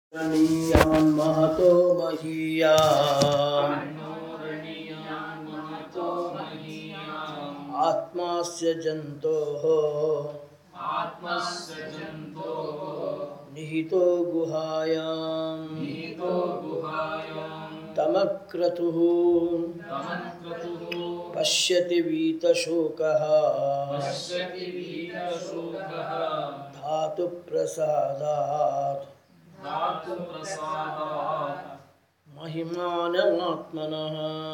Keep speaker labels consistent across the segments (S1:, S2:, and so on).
S1: णीयान् महतो महीयान् आत्मास्य जन्तोः निहितो गुहायां तमक्रतुः पश्यति वीतशोकः धातुप्रसादात् महिमानमात्मनः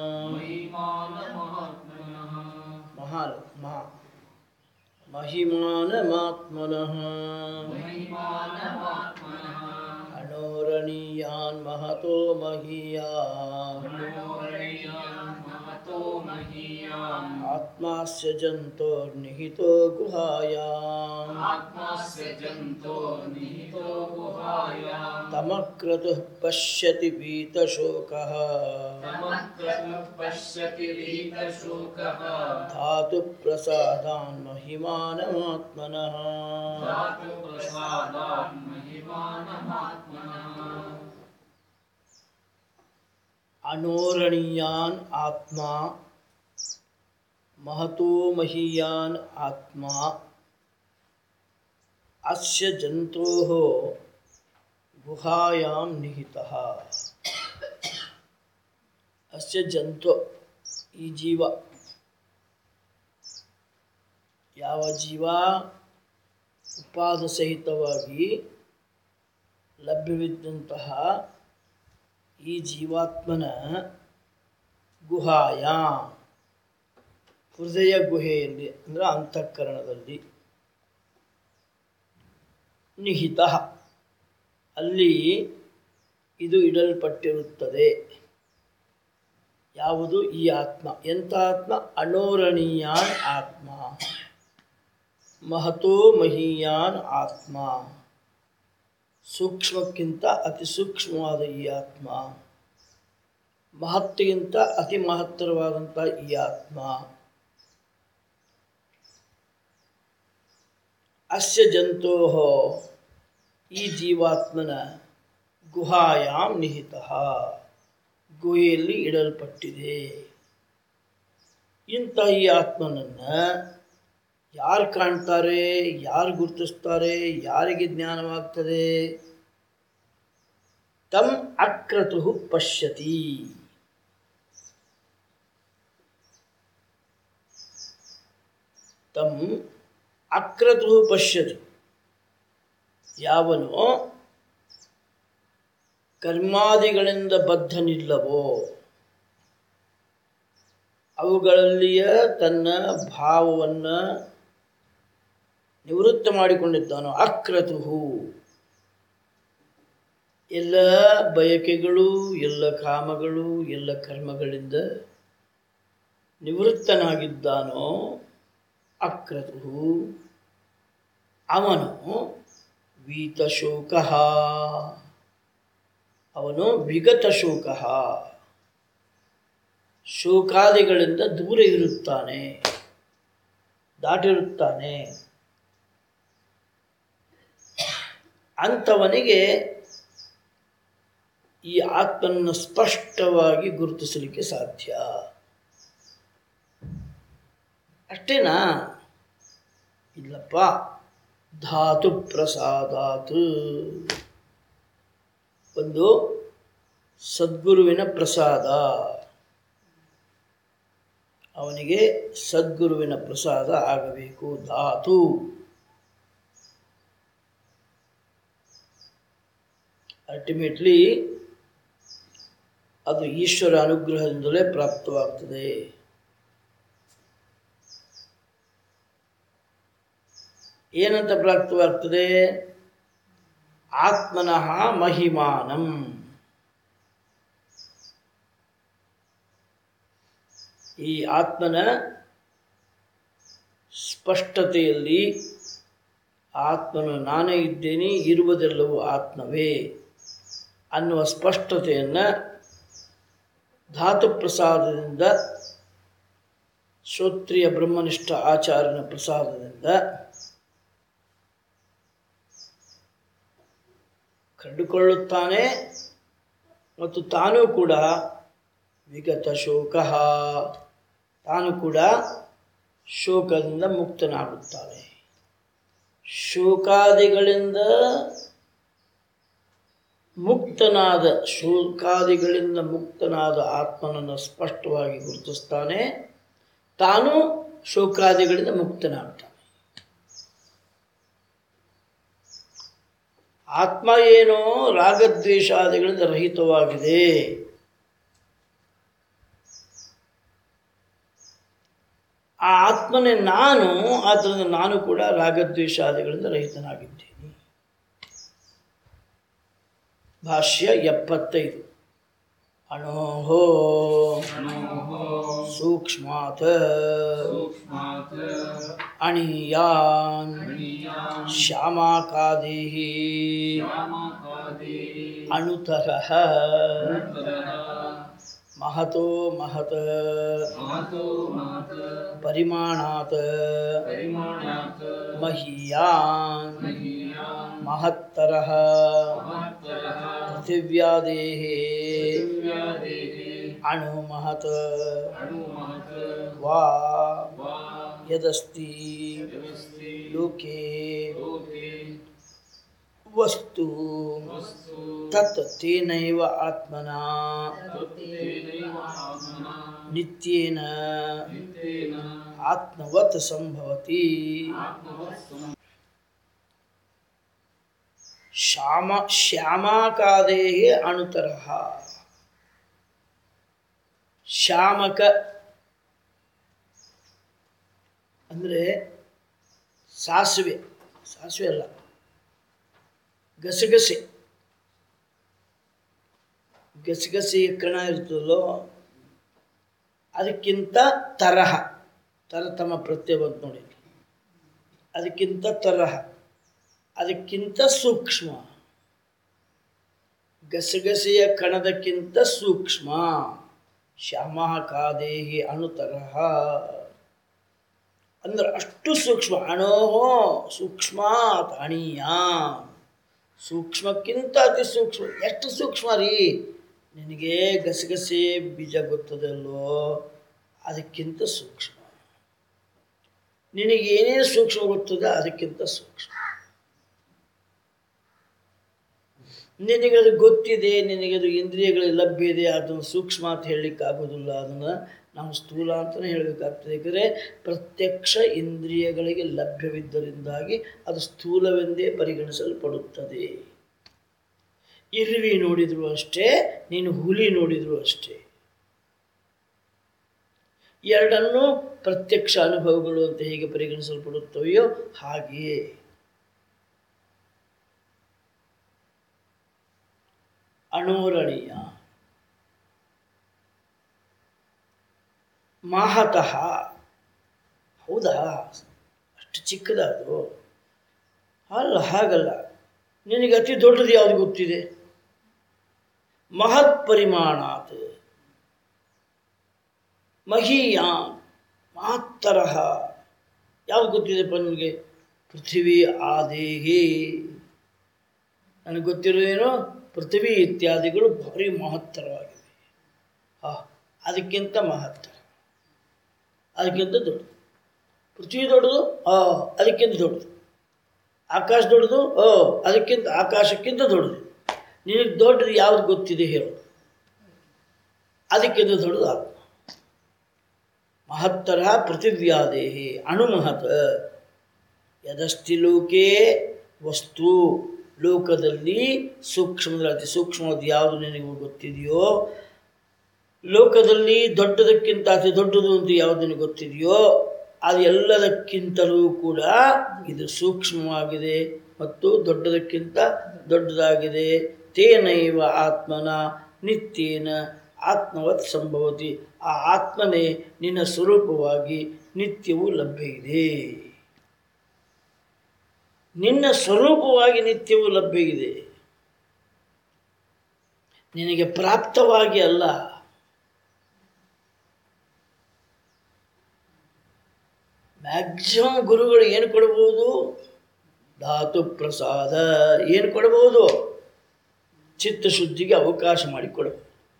S1: महाल मा महिमानमात्मनः अणोरणीयान् महतो महीयान् आत्मास्य जन्तोर्निहितो गुहायाम् तमक्रतुः पश्यति वीतशोकः
S2: पश्यति वीतशोकः
S1: धातुप्रसादान् महिमानमात्मनः
S2: धातुप्रसादान् महिमानमात्मनः
S1: अणोरणीयान् आत्मा महतो महीयान् आत्मा अस्य जन्तोः गुहायां निहितः अस्य ಜಂತು ಈ ಜೀವ ಯಾವ ಜೀವ ಉಪಾದ ಸಹಿತವಾಗಿ ಲಭ್ಯವಿದ್ದಂತಹ ಈ ಜೀವಾತ್ಮನ ಗುಹಾಯ ಹೃದಯ ಗುಹೆಯಲ್ಲಿ ಅಂದರೆ ಅಂತಃಕರಣದಲ್ಲಿ ನಿಹಿತ ಅಲ್ಲಿ ಇದು ಇಡಲ್ಪಟ್ಟಿರುತ್ತದೆ ಯಾವುದು ಈ ಆತ್ಮ ಎಂಥ ಆತ್ಮ ಅಣೋರಣೀಯಾನ್ ಆತ್ಮ ಮಹತೋ ಮಹೀಯಾನ್ ಆತ್ಮ ಸೂಕ್ಷ್ಮಕ್ಕಿಂತ ಅತಿ ಸೂಕ್ಷ್ಮವಾದ ಈ ಆತ್ಮ ಮಹತ್ತಿಗಿಂತ ಅತಿ ಮಹತ್ತರವಾದಂಥ ಈ ಆತ್ಮ ಅಸ್ಯ ಜಂತೋ ಈ ಜೀವಾತ್ಮನ ಗುಹಾಯಾಂ ನಿಹಿತ ಗುಹೆಯಲ್ಲಿ ಇಡಲ್ಪಟ್ಟಿದೆ ಇಂಥ ಈ ಆತ್ಮನನ್ನು ಯಾರು ಕಾಣ್ತಾರೆ ಯಾರು ಗುರುತಿಸ್ತಾರೆ ಯಾರಿಗೆ ಜ್ಞಾನವಾಗ್ತದೆ ತಮ್ ಅಕ್ರತು ಪಶ್ಯತಿ ತಮ್ ಅಕ್ರತು ಪಶ್ಯತಿ ಯಾವನು ಕರ್ಮಾದಿಗಳಿಂದ ಬದ್ಧನಿಲ್ಲವೋ ಅವುಗಳಲ್ಲಿಯ ತನ್ನ ಭಾವವನ್ನು ನಿವೃತ್ತ ಮಾಡಿಕೊಂಡಿದ್ದಾನೋ ಅಕ್ರತು ಎಲ್ಲ ಬಯಕೆಗಳು ಎಲ್ಲ ಕಾಮಗಳು ಎಲ್ಲ ಕರ್ಮಗಳಿಂದ ನಿವೃತ್ತನಾಗಿದ್ದಾನೋ ಅಕ್ರತು ಅವನು ವೀತಶೋಕ ಅವನು ವಿಗತ ಶೋಕ ಶೋಕಾದಿಗಳಿಂದ ದೂರ ಇರುತ್ತಾನೆ ದಾಟಿರುತ್ತಾನೆ ಅಂಥವನಿಗೆ ಈ ಆತ್ಮನ್ನು ಸ್ಪಷ್ಟವಾಗಿ ಗುರುತಿಸಲಿಕ್ಕೆ ಸಾಧ್ಯ ಅಷ್ಟೇನಾ ಇಲ್ಲಪ್ಪ ಧಾತು ಪ್ರಸಾದಾತ್ ಒಂದು ಸದ್ಗುರುವಿನ ಪ್ರಸಾದ ಅವನಿಗೆ ಸದ್ಗುರುವಿನ ಪ್ರಸಾದ ಆಗಬೇಕು ಧಾತು ಅಲ್ಟಿಮೇಟ್ಲಿ ಅದು ಈಶ್ವರ ಅನುಗ್ರಹದಿಂದಲೇ ಪ್ರಾಪ್ತವಾಗ್ತದೆ ಏನಂತ ಪ್ರಾಪ್ತವಾಗ್ತದೆ ಆತ್ಮನಃ ಮಹಿಮಾನಂ ಈ ಆತ್ಮನ ಸ್ಪಷ್ಟತೆಯಲ್ಲಿ ಆತ್ಮನು ನಾನೇ ಇದ್ದೇನೆ ಇರುವುದೆಲ್ಲವೂ ಆತ್ಮವೇ ಅನ್ನುವ ಸ್ಪಷ್ಟತೆಯನ್ನು ಧಾತು ಪ್ರಸಾದದಿಂದ ಶ್ರೋತ್ರಿಯ ಬ್ರಹ್ಮನಿಷ್ಠ ಆಚಾರ್ಯನ ಪ್ರಸಾದದಿಂದ ಕಂಡುಕೊಳ್ಳುತ್ತಾನೆ ಮತ್ತು ತಾನೂ ಕೂಡ ವಿಗತ ಶೋಕ ತಾನು ಕೂಡ ಶೋಕದಿಂದ ಮುಕ್ತನಾಗುತ್ತಾನೆ ಶೋಕಾದಿಗಳಿಂದ ಮುಕ್ತನಾದ ಶೋಕಾದಿಗಳಿಂದ ಮುಕ್ತನಾದ ಆತ್ಮನನ್ನು ಸ್ಪಷ್ಟವಾಗಿ ಗುರುತಿಸ್ತಾನೆ ತಾನು ಶೋಕಾದಿಗಳಿಂದ ಮುಕ್ತನಾಗ್ತಾನೆ ಆತ್ಮ ಏನೋ ರಾಗದ್ವೇಷಾದಿಗಳಿಂದ ರಹಿತವಾಗಿದೆ ಆ ಆತ್ಮನೇ ನಾನು ಆದ್ದರಿಂದ ನಾನು ಕೂಡ ರಾಗದ್ವೇಷಾದಿಗಳಿಂದ ರಹಿತನಾಗಿದ್ದೇನೆ ಭಾಷ್ಯ ಎಪ್ಪತ್ತೈದು ಅಣೋಹೋ ಸೂಕ್ಷ್ಮಾತ್
S2: सूक्ष्मात्
S1: ಅಣೀಯಾನ್
S2: अणीयान्
S1: ಶ್ಯಾಮಾಕಾದೇಃ
S2: श्यामाकादे
S1: ಅಣುತರಃ
S2: अनन्तरः
S1: ಮಹತೋ ಮಹತ್
S2: महतो महत्
S1: ಪರಿಮಾಣಾತ್
S2: परिमाणात्
S1: ಮಹೀಯಾನ್
S2: महीयान्
S1: ಮಹತ್ತರಃ
S2: महत्तरः
S1: ಪೃಥಿವ್ಯಾದೇಃ
S2: पृथिव्यादेः
S1: ಅಣು ಮಹತ್
S2: अणुमहत्
S1: ವಾ
S2: वा
S1: ಯದಸ್ತಿ
S2: व्यवस्थे
S1: ಲೋಕೆ
S2: लोके
S1: ವಸ್ತು
S2: वस्तु
S1: ತತ್ ತೇನೈವ ಆತ್ಮನ
S2: तत्तेनैव आत्मना
S1: ನಿತ್ಯೇನ
S2: नित्येन
S1: ಆತ್ಮವತ್ ಸಂಭವತಿ
S2: आत्मवत्सं
S1: ಶ್ಯಾಮ ಶ್ಯಾಮಾಕಾದೇ ಅಣುತರಃ ಶ್ಯಾಮಕ ಅಂದರೆ ಸಾಸಿವೆ ಸಾಸಿವೆ ಅಲ್ಲ ಗಸಗಸೆ ಗಸಗಸೆ ಕಣ ಇರ್ತದಲ್ಲೋ ಅದಕ್ಕಿಂತ ತರಹ ತರತಮ ಪ್ರತ್ಯಯ ಬಂತು ನೋಡಿ ಅದಕ್ಕಿಂತ ತರಹ ಅದಕ್ಕಿಂತ ಸೂಕ್ಷ್ಮ ಗಸಗಸೆಯ ಕಣದಕ್ಕಿಂತ ಸೂಕ್ಷ್ಮ ಶ್ಯಾಮ ಕಾದೇಹಿ ಅಣುತರಹ ಅಂದ್ರೆ ಅಷ್ಟು ಸೂಕ್ಷ್ಮ ಅಣೋಹೋ ಸೂಕ್ಷ್ಮಾತ್ ಅಣೀಯ ಸೂಕ್ಷ್ಮಕ್ಕಿಂತ ಅತಿ ಸೂಕ್ಷ್ಮ ಎಷ್ಟು ಸೂಕ್ಷ್ಮ ರೀ ನಿನಗೆ ಗಸಗಸೆ ಬೀಜ ಗೊತ್ತದಲ್ಲೋ ಅದಕ್ಕಿಂತ ಸೂಕ್ಷ್ಮ ನಿನಗೆ ಏನೇನು ಸೂಕ್ಷ್ಮ ಗೊತ್ತದ ಅದಕ್ಕಿಂತ ಸೂಕ್ಷ್ಮ ನಿನಗದು ಗೊತ್ತಿದೆ ನಿನಗದು ಇಂದ್ರಿಯಗಳು ಲಭ್ಯ ಇದೆ ಅದನ್ನು ಸೂಕ್ಷ್ಮ ಅಂತ ಹೇಳಲಿಕ್ಕೆ ಆಗೋದಿಲ್ಲ ಅದನ್ನು ನಾವು ಸ್ಥೂಲ ಅಂತಲೇ ಹೇಳಬೇಕಾಗ್ತದೆ ಯಾಕಂದರೆ ಪ್ರತ್ಯಕ್ಷ ಇಂದ್ರಿಯಗಳಿಗೆ ಲಭ್ಯವಿದ್ದರಿಂದಾಗಿ ಅದು ಸ್ಥೂಲವೆಂದೇ ಪರಿಗಣಿಸಲ್ಪಡುತ್ತದೆ ಇರುವಿ ನೋಡಿದ್ರು ಅಷ್ಟೇ ನೀನು ಹುಲಿ ನೋಡಿದ್ರು ಅಷ್ಟೇ ಎರಡನ್ನೂ ಪ್ರತ್ಯಕ್ಷ ಅನುಭವಗಳು ಅಂತ ಹೇಗೆ ಪರಿಗಣಿಸಲ್ಪಡುತ್ತವೆಯೋ ಹಾಗೆಯೇ ಅಣೋರಣೀಯ ಮಾಹತಃ ಹೌದಾ ಅಷ್ಟು ಚಿಕ್ಕದ ಅದು ಅಲ್ಲ ಹಾಗಲ್ಲ ನಿನಗೆ ಅತಿ ದೊಡ್ಡದು ಯಾವುದು ಗೊತ್ತಿದೆ ಮಹತ್ ಪರಿಮಾಣಾತ್ ಮಹೀಯಾನ್ ಮಹತ್ತರಹ ಯಾವುದು ಗೊತ್ತಿದೆಪ್ಪ ನಿನಗೆ ಪೃಥ್ವಿ ಆದೇಹಿ ನನಗೆ ಗೊತ್ತಿರೋದೇನು ಪೃಥ್ವಿ ಇತ್ಯಾದಿಗಳು ಭಾರಿ ಮಹತ್ತರವಾಗಿವೆ ಹಾ ಅದಕ್ಕಿಂತ ಮಹತ್ತರ ಅದಕ್ಕಿಂತ ದೊಡ್ಡದು ಪೃಥ್ವಿ ದೊಡ್ಡದು ಆ ಅದಕ್ಕಿಂತ ದೊಡ್ಡದು ಆಕಾಶ ದೊಡ್ಡದು ಓ ಅದಕ್ಕಿಂತ ಆಕಾಶಕ್ಕಿಂತ ದೊಡ್ಡದು ನಿನಗೆ ದೊಡ್ಡದು ಯಾವುದು ಗೊತ್ತಿದೆ ಹೇಳು ಅದಕ್ಕಿಂತ ದೊಡ್ಡದು ಆತ್ಮ ಮಹತ್ತರ ಪೃಥಿವ್ಯಾದೇಹಿ ಅಣುಮಹತ್ ಯದಸ್ತಿ ಲೋಕೆ ವಸ್ತು ಲೋಕದಲ್ಲಿ ಸೂಕ್ಷ್ಮದ ಅತಿ ಸೂಕ್ಷ್ಮವಾದ ಯಾವುದು ನಿನಗೆ ಗೊತ್ತಿದೆಯೋ ಲೋಕದಲ್ಲಿ ದೊಡ್ಡದಕ್ಕಿಂತ ಅತಿ ದೊಡ್ಡದು ಅಂತ ಯಾವುದು ನಿನಗೆ ಗೊತ್ತಿದೆಯೋ ಅದು ಎಲ್ಲದಕ್ಕಿಂತಲೂ ಕೂಡ ಇದು ಸೂಕ್ಷ್ಮವಾಗಿದೆ ಮತ್ತು ದೊಡ್ಡದಕ್ಕಿಂತ ದೊಡ್ಡದಾಗಿದೆ ತೇನೈವ ಆತ್ಮನ ನಿತ್ಯೇನ ಆತ್ಮವತ್ ಸಂಭವತಿ ಆ ಆತ್ಮನೇ ನಿನ್ನ ಸ್ವರೂಪವಾಗಿ ನಿತ್ಯವೂ ಲಭ್ಯ ಇದೆ ನಿನ್ನ ಸ್ವರೂಪವಾಗಿ ನಿತ್ಯವೂ ಲಭ್ಯ ಇದೆ ನಿನಗೆ ಪ್ರಾಪ್ತವಾಗಿ ಅಲ್ಲ ಮ್ಯಾಕ್ಸಿಮಮ್ ಗುರುಗಳು ಏನು ಕೊಡ್ಬೋದು ಧಾತು ಪ್ರಸಾದ ಏನು ಕೊಡ್ಬೋದು ಚಿತ್ತಶುದ್ಧಿಗೆ ಅವಕಾಶ ಮಾಡಿಕೊಡಬೇಕು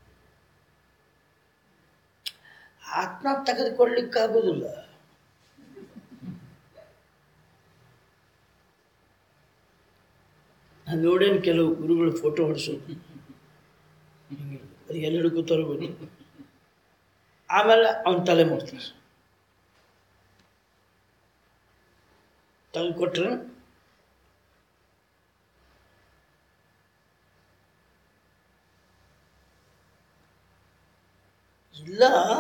S1: ಆತ್ಮ ತೆಗೆದುಕೊಳ್ಳಿಕ್ಕಾಗೋದಿಲ್ಲ ನಾನು ನೋಡೇನು ಕೆಲವು ಗುರುಗಳು ಫೋಟೋ ಹೊಡಿಸೋದು ಅದು ಎಲ್ಲಿ ಹಿಡ್ಕೋತಾರೋ ಗೊತ್ತು ಆಮೇಲೆ ಅವನ ತಲೆ ಮಾಡ್ತಾರೆ ತೆಗೆದು ಕೊಟ್ರೆ ಇಲ್ಲ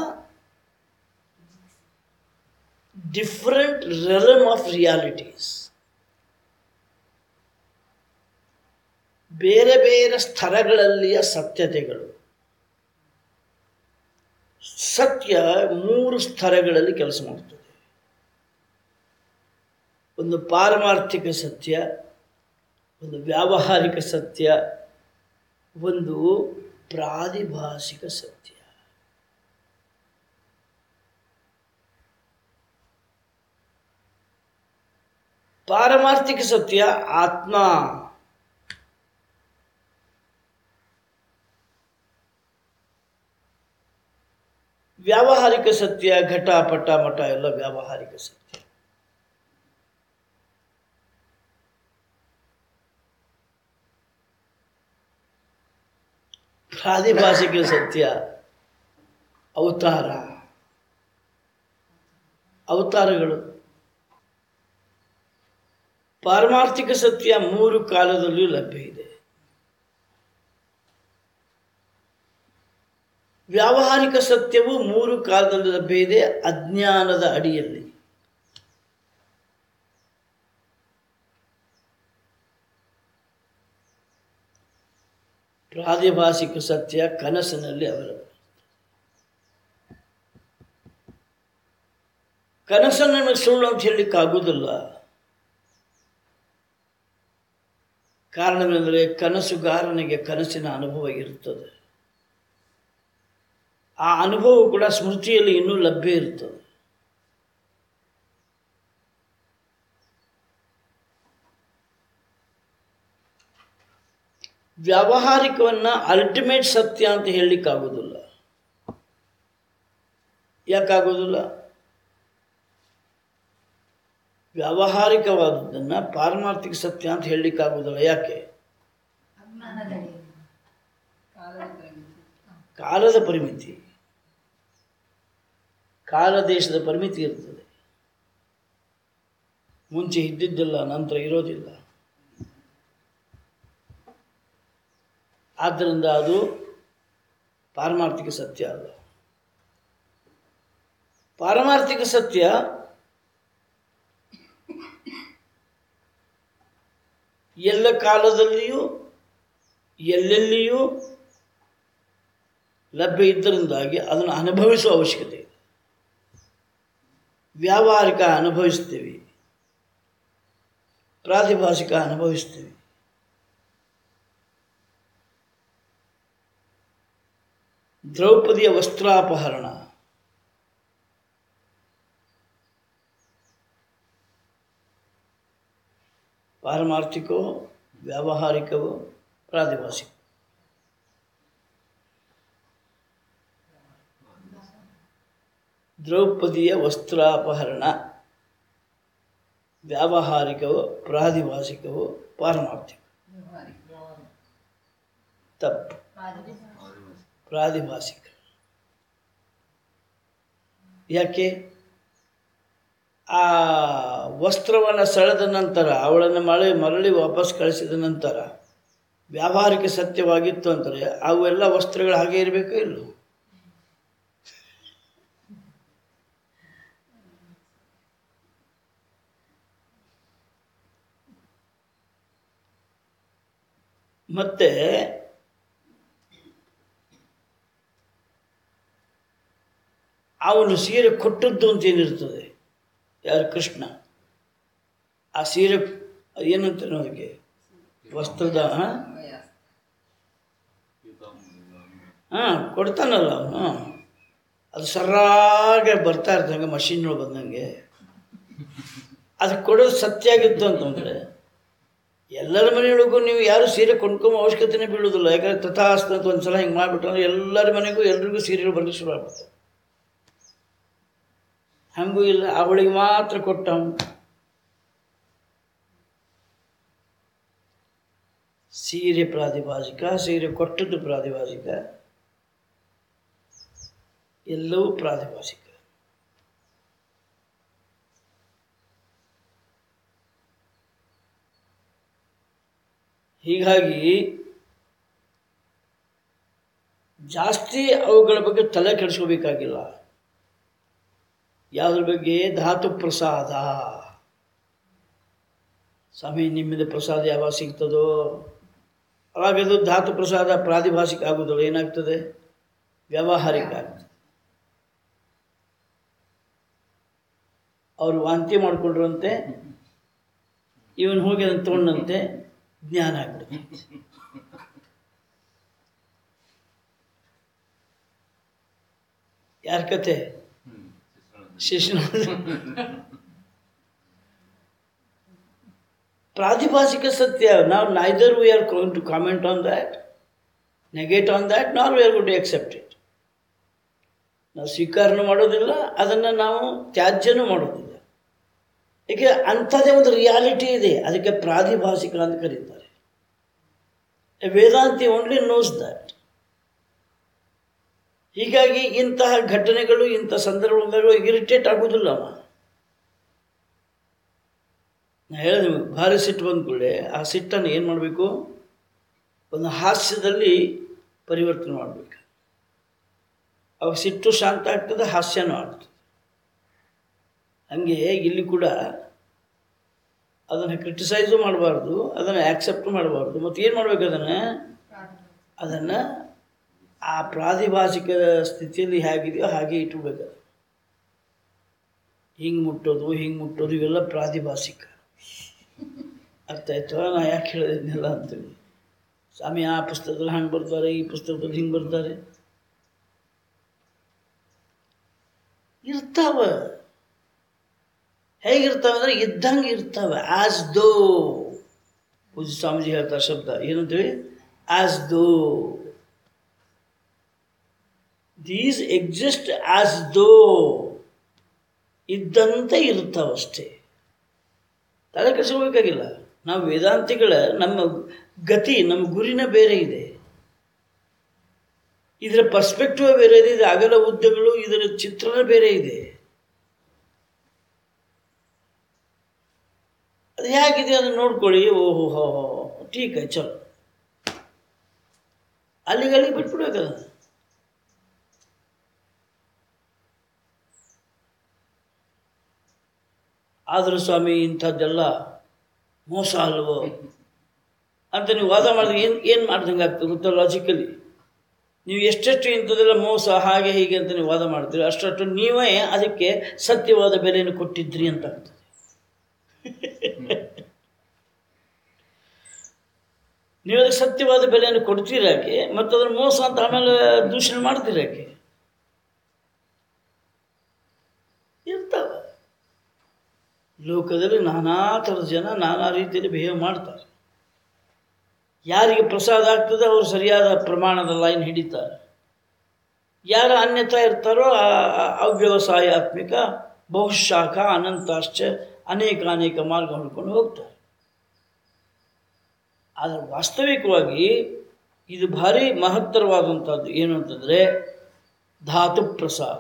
S1: ಡಿಫ್ರೆಂಟ್ ರೆಲಮ್ ಆಫ್ ರಿಯಾಲಿಟೀಸ್ ಬೇರೆ ಬೇರೆ ಸ್ತರಗಳಲ್ಲಿಯ ಸತ್ಯತೆಗಳು ಸತ್ಯ ಮೂರು ಸ್ತರಗಳಲ್ಲಿ ಕೆಲಸ ಮಾಡ್ತದೆ ಒಂದು ಪಾರಮಾರ್ಥಿಕ ಸತ್ಯ ಒಂದು ವ್ಯಾವಹಾರಿಕ ಸತ್ಯ ಒಂದು ಪ್ರಾದಿಭಾಷಿಕ ಸತ್ಯ ಪಾರಮಾರ್ಥಿಕ ಸತ್ಯ ಆತ್ಮ ವ್ಯಾವಹಾರಿಕ ಸತ್ಯ ಘಟ ಪಟ ಮಠ ಎಲ್ಲ ವ್ಯಾವಹಾರಿಕ ಸತ್ಯ ಪ್ರಾದಿಭಾಷಿಕ ಸತ್ಯ ಅವತಾರ ಅವತಾರಗಳು ಪಾರಮಾರ್ಥಿಕ ಸತ್ಯ ಮೂರು ಕಾಲದಲ್ಲಿಯೂ ಲಭ್ಯ ಇದೆ ವ್ಯಾವಹಾರಿಕ ಸತ್ಯವು ಮೂರು ಕಾಲದಲ್ಲಿ ಲಭ್ಯ ಇದೆ ಅಜ್ಞಾನದ ಅಡಿಯಲ್ಲಿ ಪ್ರಾದಿಭಾಷಿಕ ಸತ್ಯ ಕನಸಿನಲ್ಲಿ ಅವೈಲಬಲ್ ಕನಸನ್ನು ನಮಗೆ ಸುಳ್ಳು ಅಂತ ಹೇಳಲಿಕ್ಕೆ ಆಗುವುದಿಲ್ಲ ಕಾರಣವೆಂದರೆ ಕನಸುಗಾರನಿಗೆ ಕನಸಿನ ಅನುಭವ ಇರುತ್ತದೆ ಆ ಅನುಭವ ಕೂಡ ಸ್ಮೃತಿಯಲ್ಲಿ ಇನ್ನೂ ಲಭ್ಯ ಇರ್ತದೆ ವ್ಯಾವಹಾರಿಕವನ್ನು ಅಲ್ಟಿಮೇಟ್ ಸತ್ಯ ಅಂತ ಹೇಳಲಿಕ್ಕಾಗೋದಿಲ್ಲ ಯಾಕಾಗೋದಿಲ್ಲ ವ್ಯಾವಹಾರಿಕವಾದದ್ದನ್ನು ಪಾರಮಾರ್ಥಿಕ ಸತ್ಯ ಅಂತ ಹೇಳಲಿಕ್ಕಾಗೋದಿಲ್ಲ ಯಾಕೆ ಕಾಲದ ಪರಿಮಿತಿ ಕಾಲ ದೇಶದ ಪರಿಮಿತಿ ಇರ್ತದೆ ಮುಂಚೆ ಇದ್ದಿದ್ದಿಲ್ಲ ನಂತರ ಇರೋದಿಲ್ಲ ಆದ್ದರಿಂದ ಅದು ಪಾರಮಾರ್ಥಿಕ ಸತ್ಯ ಅಲ್ಲ ಪಾರಮಾರ್ಥಿಕ ಸತ್ಯ ಎಲ್ಲ ಕಾಲದಲ್ಲಿಯೂ ಎಲ್ಲೆಲ್ಲಿಯೂ ಲಭ್ಯ ಇದ್ದರಿಂದಾಗಿ ಅದನ್ನು ಅನುಭವಿಸುವ ಅವಶ್ಯಕತೆ ಇದೆ ವ್ಯಾವಹಾರಿಕ ಅನುಭವಿಸ್ತೀವಿ ಪ್ರಾತಿಭಾಷಿಕ ಅನುಭವಿಸ್ತೀವಿ ದ್ರೌಪದಿಯ ವಸ್ತ್ರಾಪಹರಣ ಪಾರಮಾರ್ಥಿಕವೋ ವ್ಯಾವಹಾರಿಕವೋ ಪ್ರಾತಿಭಾಷಿಕ ದ್ರೌಪದಿಯ ವಸ್ತ್ರಾಪಹರಣ ವ್ಯಾವಹಾರಿಕವೋ ಪ್ರಾದಿಭಾಷಿಕವೋ ಪಾರಮಾರ್ಥಿಕ ತಪ್ಪು ಪ್ರಾದಿಭಾಷಿಕ ಯಾಕೆ ಆ ವಸ್ತ್ರವನ್ನು ಸೆಳೆದ ನಂತರ ಅವಳನ್ನು ಮಳೆ ಮರಳಿ ವಾಪಸ್ ಕಳಿಸಿದ ನಂತರ ವ್ಯಾವಹಾರಿಕ ಸತ್ಯವಾಗಿತ್ತು ಅಂದರೆ ಅವೆಲ್ಲ ವಸ್ತ್ರಗಳು ಹಾಗೆ ಇರಬೇಕೋ ಇಲ್ಲೋ ಮತ್ತೆ ಅವನು ಸೀರೆ ಕೊಟ್ಟದ್ದು ಅಂತ ಏನಿರ್ತದೆ ಯಾರು ಕೃಷ್ಣ ಆ ಸೀರೆ ಏನಂತ ಅದಕ್ಕೆ ವಸ್ತ್ರದ ಹಾಂ ಕೊಡ್ತಾನಲ್ಲ ಅವನು ಅದು ಸರಾಗೆ ಬರ್ತಾ ಇರ್ತಂಗೆ ಮಷಿನ್ಗಳು ಬಂದಂಗೆ ಅದು ಕೊಡೋದು ಸತ್ಯ ಆಗಿತ್ತು ಅಂತಂದರೆ ಎಲ್ಲರ ಮನೆಯೊಳಗೂ ನೀವು ಯಾರು ಸೀರೆ ಕೊಂಡ್ಕೊಂಬ ಅವಶ್ಯಕತೆನೇ ಬೀಳುವುದಿಲ್ಲ ಯಾಕಂದ್ರೆ ತಥಾಸ್ತ ಅಂತ ಒಂದು ಸಲ ಹಿಂಗೆ ಮಾಡಿಬಿಟ್ರೆ ಎಲ್ಲರ ಮನೆಗೂ ಎಲ್ರಿಗೂ ಸೀರೆಗಳು ಬರ್ಲಿಕ್ಕೆ ಶುರು ಆಗ್ಬಿಡುತ್ತೆ ಹಂಗೂ ಇಲ್ಲ ಅವಳಿಗೆ ಮಾತ್ರ ಕೊಟ್ಟ ಸೀರೆ ಪ್ರಾತಿಭಾಸಿಕ ಸೀರೆ ಕೊಟ್ಟದ್ದು ಪ್ರಾತಿಭಾಸಿಕ ಎಲ್ಲವೂ ಪ್ರಾತಿಭಾಸಿಕ ಹೀಗಾಗಿ ಜಾಸ್ತಿ ಅವುಗಳ ಬಗ್ಗೆ ತಲೆ ಕೆಡಿಸ್ಕೋಬೇಕಾಗಿಲ್ಲ ಯಾವುದ್ರ ಬಗ್ಗೆ ಧಾತು ಪ್ರಸಾದ ಸ್ವಾಮಿ ನಿಮ್ಮಿಂದ ಪ್ರಸಾದ ಯಾವಾಗ ಸಿಗ್ತದೋ ಅವಾಗ ಅದು ಧಾತು ಪ್ರಸಾದ ಪ್ರಾತಿಭಾಸಿಕ ಆಗುವುದಿಲ್ಲ ಏನಾಗ್ತದೆ ವ್ಯಾವಹಾರಿಕ ಆಗ್ತದೆ ಅವರು ವಾಂತಿ ಮಾಡಿಕೊಂಡ್ರಂತೆ ಇವನು ಹೋಗಿ ಅದನ್ನು ತೊಗೊಂಡಂತೆ ಜ್ಞಾನ ಆಗ್ಬಿಡುತ್ತೆ ಯಾರ ಕತೆ ಶಿಶುನ ಪ್ರಾತಿಭಾಸಿಕ ಸತ್ಯ ನಾವು neither we are going to comment on that negate on that nor we are good to accept it ನಾವು ಸ್ವೀಕಾರನೂ ಮಾಡೋದಿಲ್ಲ ಅದನ್ನು ನಾವು ತ್ಯಾಜ್ಯನೂ ಮಾಡೋದಿಲ್ಲ ಏಕೆ ಅಂಥದ್ದೇ ಒಂದು ರಿಯಾಲಿಟಿ ಇದೆ ಅದಕ್ಕೆ ಪ್ರಾತಿಭಾಸಿಕ ಅಂತ ಕರೀತಾರೆ a vedanti only knows that ಹೀಗಾಗಿ ಇಂತಹ ಘಟನೆಗಳು ಇಂಥ ಸಂದರ್ಭಗಳು ಇರಿಟೇಟ್ ಆಗೋದಿಲ್ಲ ಅವ ನಾ ಹೇಳಿದೆ ನಿಮಗೆ ಭಾರಿ ಸಿಟ್ಟು ಬಂದ ಕೂಡಲೇ ಆ ಸಿಟ್ಟನ್ನು ಏನು ಮಾಡಬೇಕು ಒಂದು ಹಾಸ್ಯದಲ್ಲಿ ಪರಿವರ್ತನೆ ಮಾಡಬೇಕು ಅವಾಗ ಸಿಟ್ಟು ಶಾಂತ ಆಗ್ತದೆ ಹಾಸ್ಯನೂ ಆಗ್ತದೆ ಹಾಗೆ ಇಲ್ಲಿ ಕೂಡ ಅದನ್ನು ಕ್ರಿಟಿಸೈಸು ಮಾಡಬಾರ್ದು ಅದನ್ನು ಆ್ಯಕ್ಸೆಪ್ಟ್ ಮಾಡಬಾರ್ದು ಮತ್ತು ಏನು ಮಾಡಬೇಕು ಅದನ್ನು ಅದನ್ನು ಆ ಪ್ರಾತಿಭಾಸಿಕ ಸ್ಥಿತಿಯಲ್ಲಿ ಹೇಗಿದೆಯೋ ಹಾಗೆ ಇಟ್ಕೋಬೇಕು ಅದು ಹಿಂಗೆ ಮುಟ್ಟೋದು ಹಿಂಗೆ ಮುಟ್ಟೋದು ಇವೆಲ್ಲ ಪ್ರಾತಿಭಾಸಿಕ ಅರ್ಥ ಆಯ್ತು ನಾ ಯಾಕೆ ಹೇಳಿದ್ನೆಲ್ಲ ಅಂತೇಳಿ ಸ್ವಾಮಿ ಆ ಪುಸ್ತಕದಲ್ಲಿ ಹಂಗೆ ಬರ್ತಾರೆ ಈ ಪುಸ್ತಕದಲ್ಲಿ ಹಿಂಗೆ ಬರ್ತಾರೆ ಇರ್ತಾವ ಹೇಗಿರ್ತಾವೆ ಅಂದರೆ ಇದ್ದಂಗೆ ಇರ್ತವೆ ಆಸ್ ದೋ ಪೂಜೆ ಸ್ವಾಮೀಜಿ ಹೇಳ್ತಾರೆ ಶಬ್ದ ಏನಂತೀವಿ ಆಸ್ ದೋ ದೀಸ್ ಎಕ್ಸಿಸ್ಟ್ ಆಸ್ ದೋ ಇದ್ದಂತೆ ಇರ್ತಾವಷ್ಟೇ ತಲೆ ಕೆಡಿಸ್ಕೋಬೇಕಾಗಿಲ್ಲ ನಾವು ವೇದಾಂತಿಗಳ ನಮ್ಮ ಗತಿ ನಮ್ಮ ಗುರಿನ ಬೇರೆ ಇದೆ ಇದರ ಪರ್ಸ್ಪೆಕ್ಟಿವ್ ಬೇರೆ ಇದೆ ಇದು ಅಗಲ ಉದ್ದಗಳು ಇದರ ಚಿತ್ರಣ ಬೇರೆ ಇದೆ ಅದು ಹೇಗಿದೆ ಅದನ್ನು ನೋಡ್ಕೊಳ್ಳಿ ಓಹೋ ಹೋ ಹೋ ಟೀಕ್ ಆಯ್ತು ಚಲೋ ಅಲ್ಲಿಗೆ ಅಲ್ಲಿಗೆ ಬಿಟ್ಬಿಡ್ಬೇಕದ ಆದರೂ ಸ್ವಾಮಿ ಇಂಥದ್ದೆಲ್ಲ ಮೋಸ ಅಲ್ವೋ ಅಂತ ನೀವು ವಾದ ಮಾಡಿದ್ರೆ ಏನು ಏನು ಮಾಡ್ದಂಗೆ ಆಗ್ತದೆ ಗೊತ್ತಾ ಲಾಜಿಕಲಿ ನೀವು ಎಷ್ಟೆಷ್ಟು ಇಂಥದ್ದೆಲ್ಲ ಮೋಸ ಹಾಗೆ ಹೀಗೆ ಅಂತ ನೀವು ವಾದ ಮಾಡ್ತೀರಿ ಅಷ್ಟಷ್ಟು ನೀವೇ ಅದಕ್ಕೆ ಸತ್ಯವಾದ ಬೆಲೆಯನ್ನು ಕೊಟ್ಟಿದ್ರಿ ಅಂತ ಆಗ್ತದೆ ನೀವು ಅದಕ್ಕೆ ಸತ್ಯವಾದ ಬೆಲೆಯನ್ನು ಕೊಡ್ತೀರಾಕೆ ಮತ್ತು ಅದನ್ನು ಮೋಸ ಅಂತ ಆಮೇಲೆ ದೂಷಣೆ ಮಾಡ್ತೀರಾಕೆ ಇರ್ತಾವ ಲೋಕದಲ್ಲಿ ನಾನಾ ಥರದ ಜನ ನಾನಾ ರೀತಿಯಲ್ಲಿ ಬಿಹೇವ್ ಮಾಡ್ತಾರೆ ಯಾರಿಗೆ ಪ್ರಸಾದ ಆಗ್ತದೆ ಅವರು ಸರಿಯಾದ ಪ್ರಮಾಣದ ಲೈನ್ ಹಿಡಿತಾರೆ ಯಾರು ಅನ್ಯತಾ ಇರ್ತಾರೋ ಆ ಆ ಅವ್ಯವಸಾಯಾತ್ಮಿಕ ಬಹುಶಾಖ ಅನಂತಾಶ್ಚ ಅನೇಕ ಅನೇಕ ಮಾರ್ಗ ಹುಡ್ಕೊಂಡು ಹೋಗ್ತಾರೆ ಆದರೆ ವಾಸ್ತವಿಕವಾಗಿ ಇದು ಭಾರಿ ಮಹತ್ತರವಾದಂಥದ್ದು ಏನು ಅಂತಂದರೆ ಧಾತು ಪ್ರಸಾದ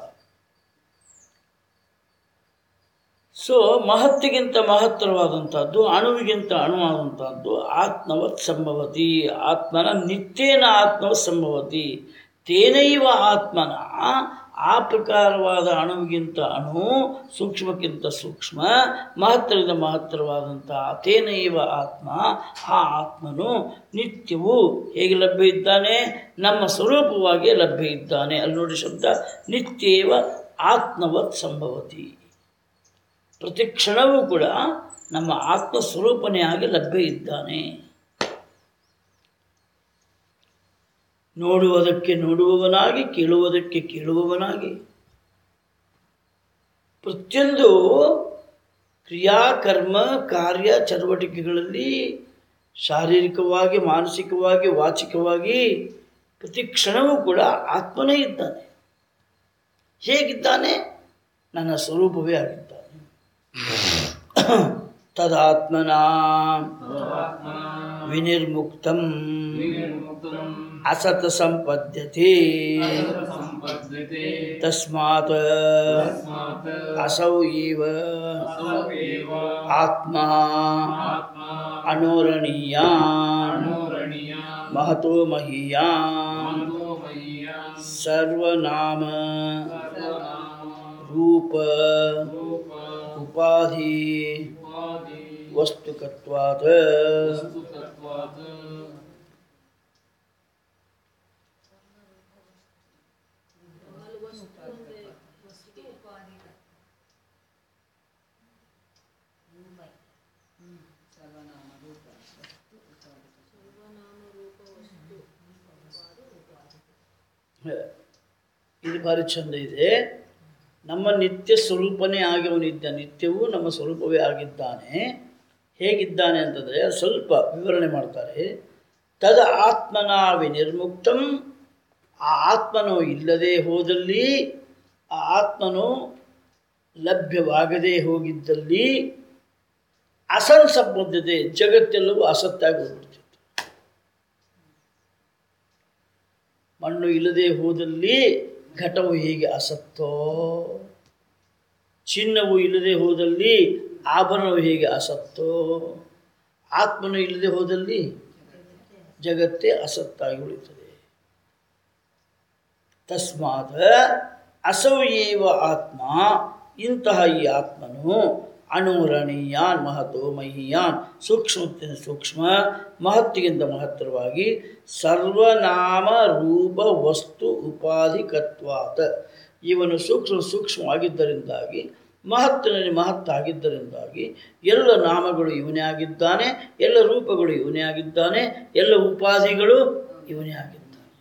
S1: ಸೊ ಮಹತ್ತಿಗಿಂತ ಮಹತ್ತರವಾದಂಥದ್ದು ಅಣುವಿಗಿಂತ ಅಣುವಾದಂಥದ್ದು ಆತ್ಮವತ್ ಸಂಭವತಿ ಆತ್ಮನ ನಿತ್ಯೇನ ಆತ್ಮವತ್ ಸಂಭವತಿ ತೇನೈವ ಆತ್ಮನ ಆ ಪ್ರಕಾರವಾದ ಅಣುವಿಗಿಂತ ಅಣು ಸೂಕ್ಷ್ಮಕ್ಕಿಂತ ಸೂಕ್ಷ್ಮ ಮಹತ್ತರದಿಂದ ಮಹತ್ತರವಾದಂಥ ತೇನೈವ ಆತ್ಮ ಆ ಆತ್ಮನು ನಿತ್ಯವೂ ಹೇಗೆ ಲಭ್ಯ ಇದ್ದಾನೆ ನಮ್ಮ ಸ್ವರೂಪವಾಗಿ ಲಭ್ಯ ಇದ್ದಾನೆ ಅಲ್ಲಿ ನೋಡಿ ಶಬ್ದ ನಿತ್ಯೇವ ಆತ್ಮವತ್ ಸಂಭವತಿ ಪ್ರತಿ ಕ್ಷಣವೂ ಕೂಡ ನಮ್ಮ ಆತ್ಮ ಸ್ವರೂಪನೇ ಆಗಿ ಲಭ್ಯ ಇದ್ದಾನೆ ನೋಡುವುದಕ್ಕೆ ನೋಡುವವನಾಗಿ ಕೇಳುವುದಕ್ಕೆ ಕೇಳುವವನಾಗಿ ಪ್ರತಿಯೊಂದು ಕ್ರಿಯಾಕರ್ಮ ಕಾರ್ಯ ಚಟುವಟಿಕೆಗಳಲ್ಲಿ ಶಾರೀರಿಕವಾಗಿ ಮಾನಸಿಕವಾಗಿ ವಾಚಿಕವಾಗಿ ಪ್ರತಿ ಕ್ಷಣವೂ ಕೂಡ ಆತ್ಮನೇ ಇದ್ದಾನೆ ಹೇಗಿದ್ದಾನೆ ನನ್ನ ಸ್ವರೂಪವೇ ಆಗಿದ್ದಾನೆ ತದಾತ್ಮನ
S2: ತದಾತ್ಮನ
S1: ವಿನಿರ್ಮುಕ್ತಂ
S2: ವಿನಿರ್ಮುಕ್ತಂ
S1: ಅಸತ ಸಂಪದ್ಯತೆ
S2: ಸಂಪದ್ಯತೆ
S1: ತಸ್ಮಾತ್
S2: ತಸ್ಮಾತ್
S1: ಅಸೌ ಇವ
S2: ಅಸೌ ಏವ
S1: ಆತ್ಮ
S2: ಆತ್ಮ
S1: ಅನೋರಣೀಯ
S2: ಅನೋರಣೀಯ
S1: ಮಹತೋ ಮಹೀಯ
S2: ಮನೋ ಮಯ್ಯ
S1: ಸರ್ವನಾಮ
S2: ಸರ್ವನಾಮ
S1: ರೂಪ
S2: ರೂಪ
S1: ಉಪಾಧಿ
S2: ಉಪಾಧಿ
S1: ವಸ್ತುಕತ್ವಾದ
S2: ವಸ್ತುತತ್ವಾತ್
S1: ಇದು ಭಾರಿ ಚಂದ ಇದೆ ನಮ್ಮ ನಿತ್ಯ ಸ್ವರೂಪನೇ ಆಗಿರುವನಿದ್ದ ನಿತ್ಯವೂ ನಮ್ಮ ಸ್ವರೂಪವೇ ಆಗಿದ್ದಾನೆ ಹೇಗಿದ್ದಾನೆ ಅಂತಂದರೆ ಸ್ವಲ್ಪ ವಿವರಣೆ ಮಾಡ್ತಾರೆ ತದ ಆತ್ಮನ ವಿನಿರ್ಮುಕ್ತಂ ಆ ಆತ್ಮನು ಇಲ್ಲದೆ ಹೋದಲ್ಲಿ ಆ ಆತ್ಮನು ಲಭ್ಯವಾಗದೇ ಹೋಗಿದ್ದಲ್ಲಿ ಅಸಂಸಬದ್ಧತೆ ಜಗತ್ತೆಲ್ಲವೂ ಅಸತ್ತಾಗಿ ಹೋಗ್ಬಿಡ್ತಿತ್ತು ಮಣ್ಣು ಇಲ್ಲದೆ ಹೋದಲ್ಲಿ ಘಟವು ಹೇಗೆ ಅಸತ್ತೋ ಚಿನ್ನವು ಇಲ್ಲದೆ ಹೋದಲ್ಲಿ ಆಭರಣವು ಹೇಗೆ ಅಸತ್ತೋ ಆತ್ಮನು ಇಲ್ಲದೆ ಹೋದಲ್ಲಿ ಜಗತ್ತೇ ಅಸತ್ತಾಗಿ ಉಳಿತದೆ ತಸ್ಮಾತ್ ಅಸೌಯೇವ ಆತ್ಮ ಇಂತಹ ಈ ಆತ್ಮನು ಅಣುರಣೀಯಾನ್ ಮಹತೋ ಮಹೀಯಾನ್ ಸೂಕ್ಷ್ಮತ್ತಿನ ಸೂಕ್ಷ್ಮ ಮಹತ್ತಿಗಿಂತ ಮಹತ್ತರವಾಗಿ ಸರ್ವನಾಮ ರೂಪ ವಸ್ತು ಉಪಾಧಿಕತ್ವಾತ ಇವನು ಸೂಕ್ಷ್ಮ ಸೂಕ್ಷ್ಮವಾಗಿದ್ದರಿಂದಾಗಿ ಮಹತ್ತಿನಲ್ಲಿ ಮಹತ್ತಾಗಿದ್ದರಿಂದಾಗಿ ಎಲ್ಲ ನಾಮಗಳು ಇವನೇ ಆಗಿದ್ದಾನೆ ಎಲ್ಲ ರೂಪಗಳು ಇವನೇ ಆಗಿದ್ದಾನೆ ಎಲ್ಲ ಉಪಾಧಿಗಳು ಇವನೇ ಆಗಿದ್ದಾನೆ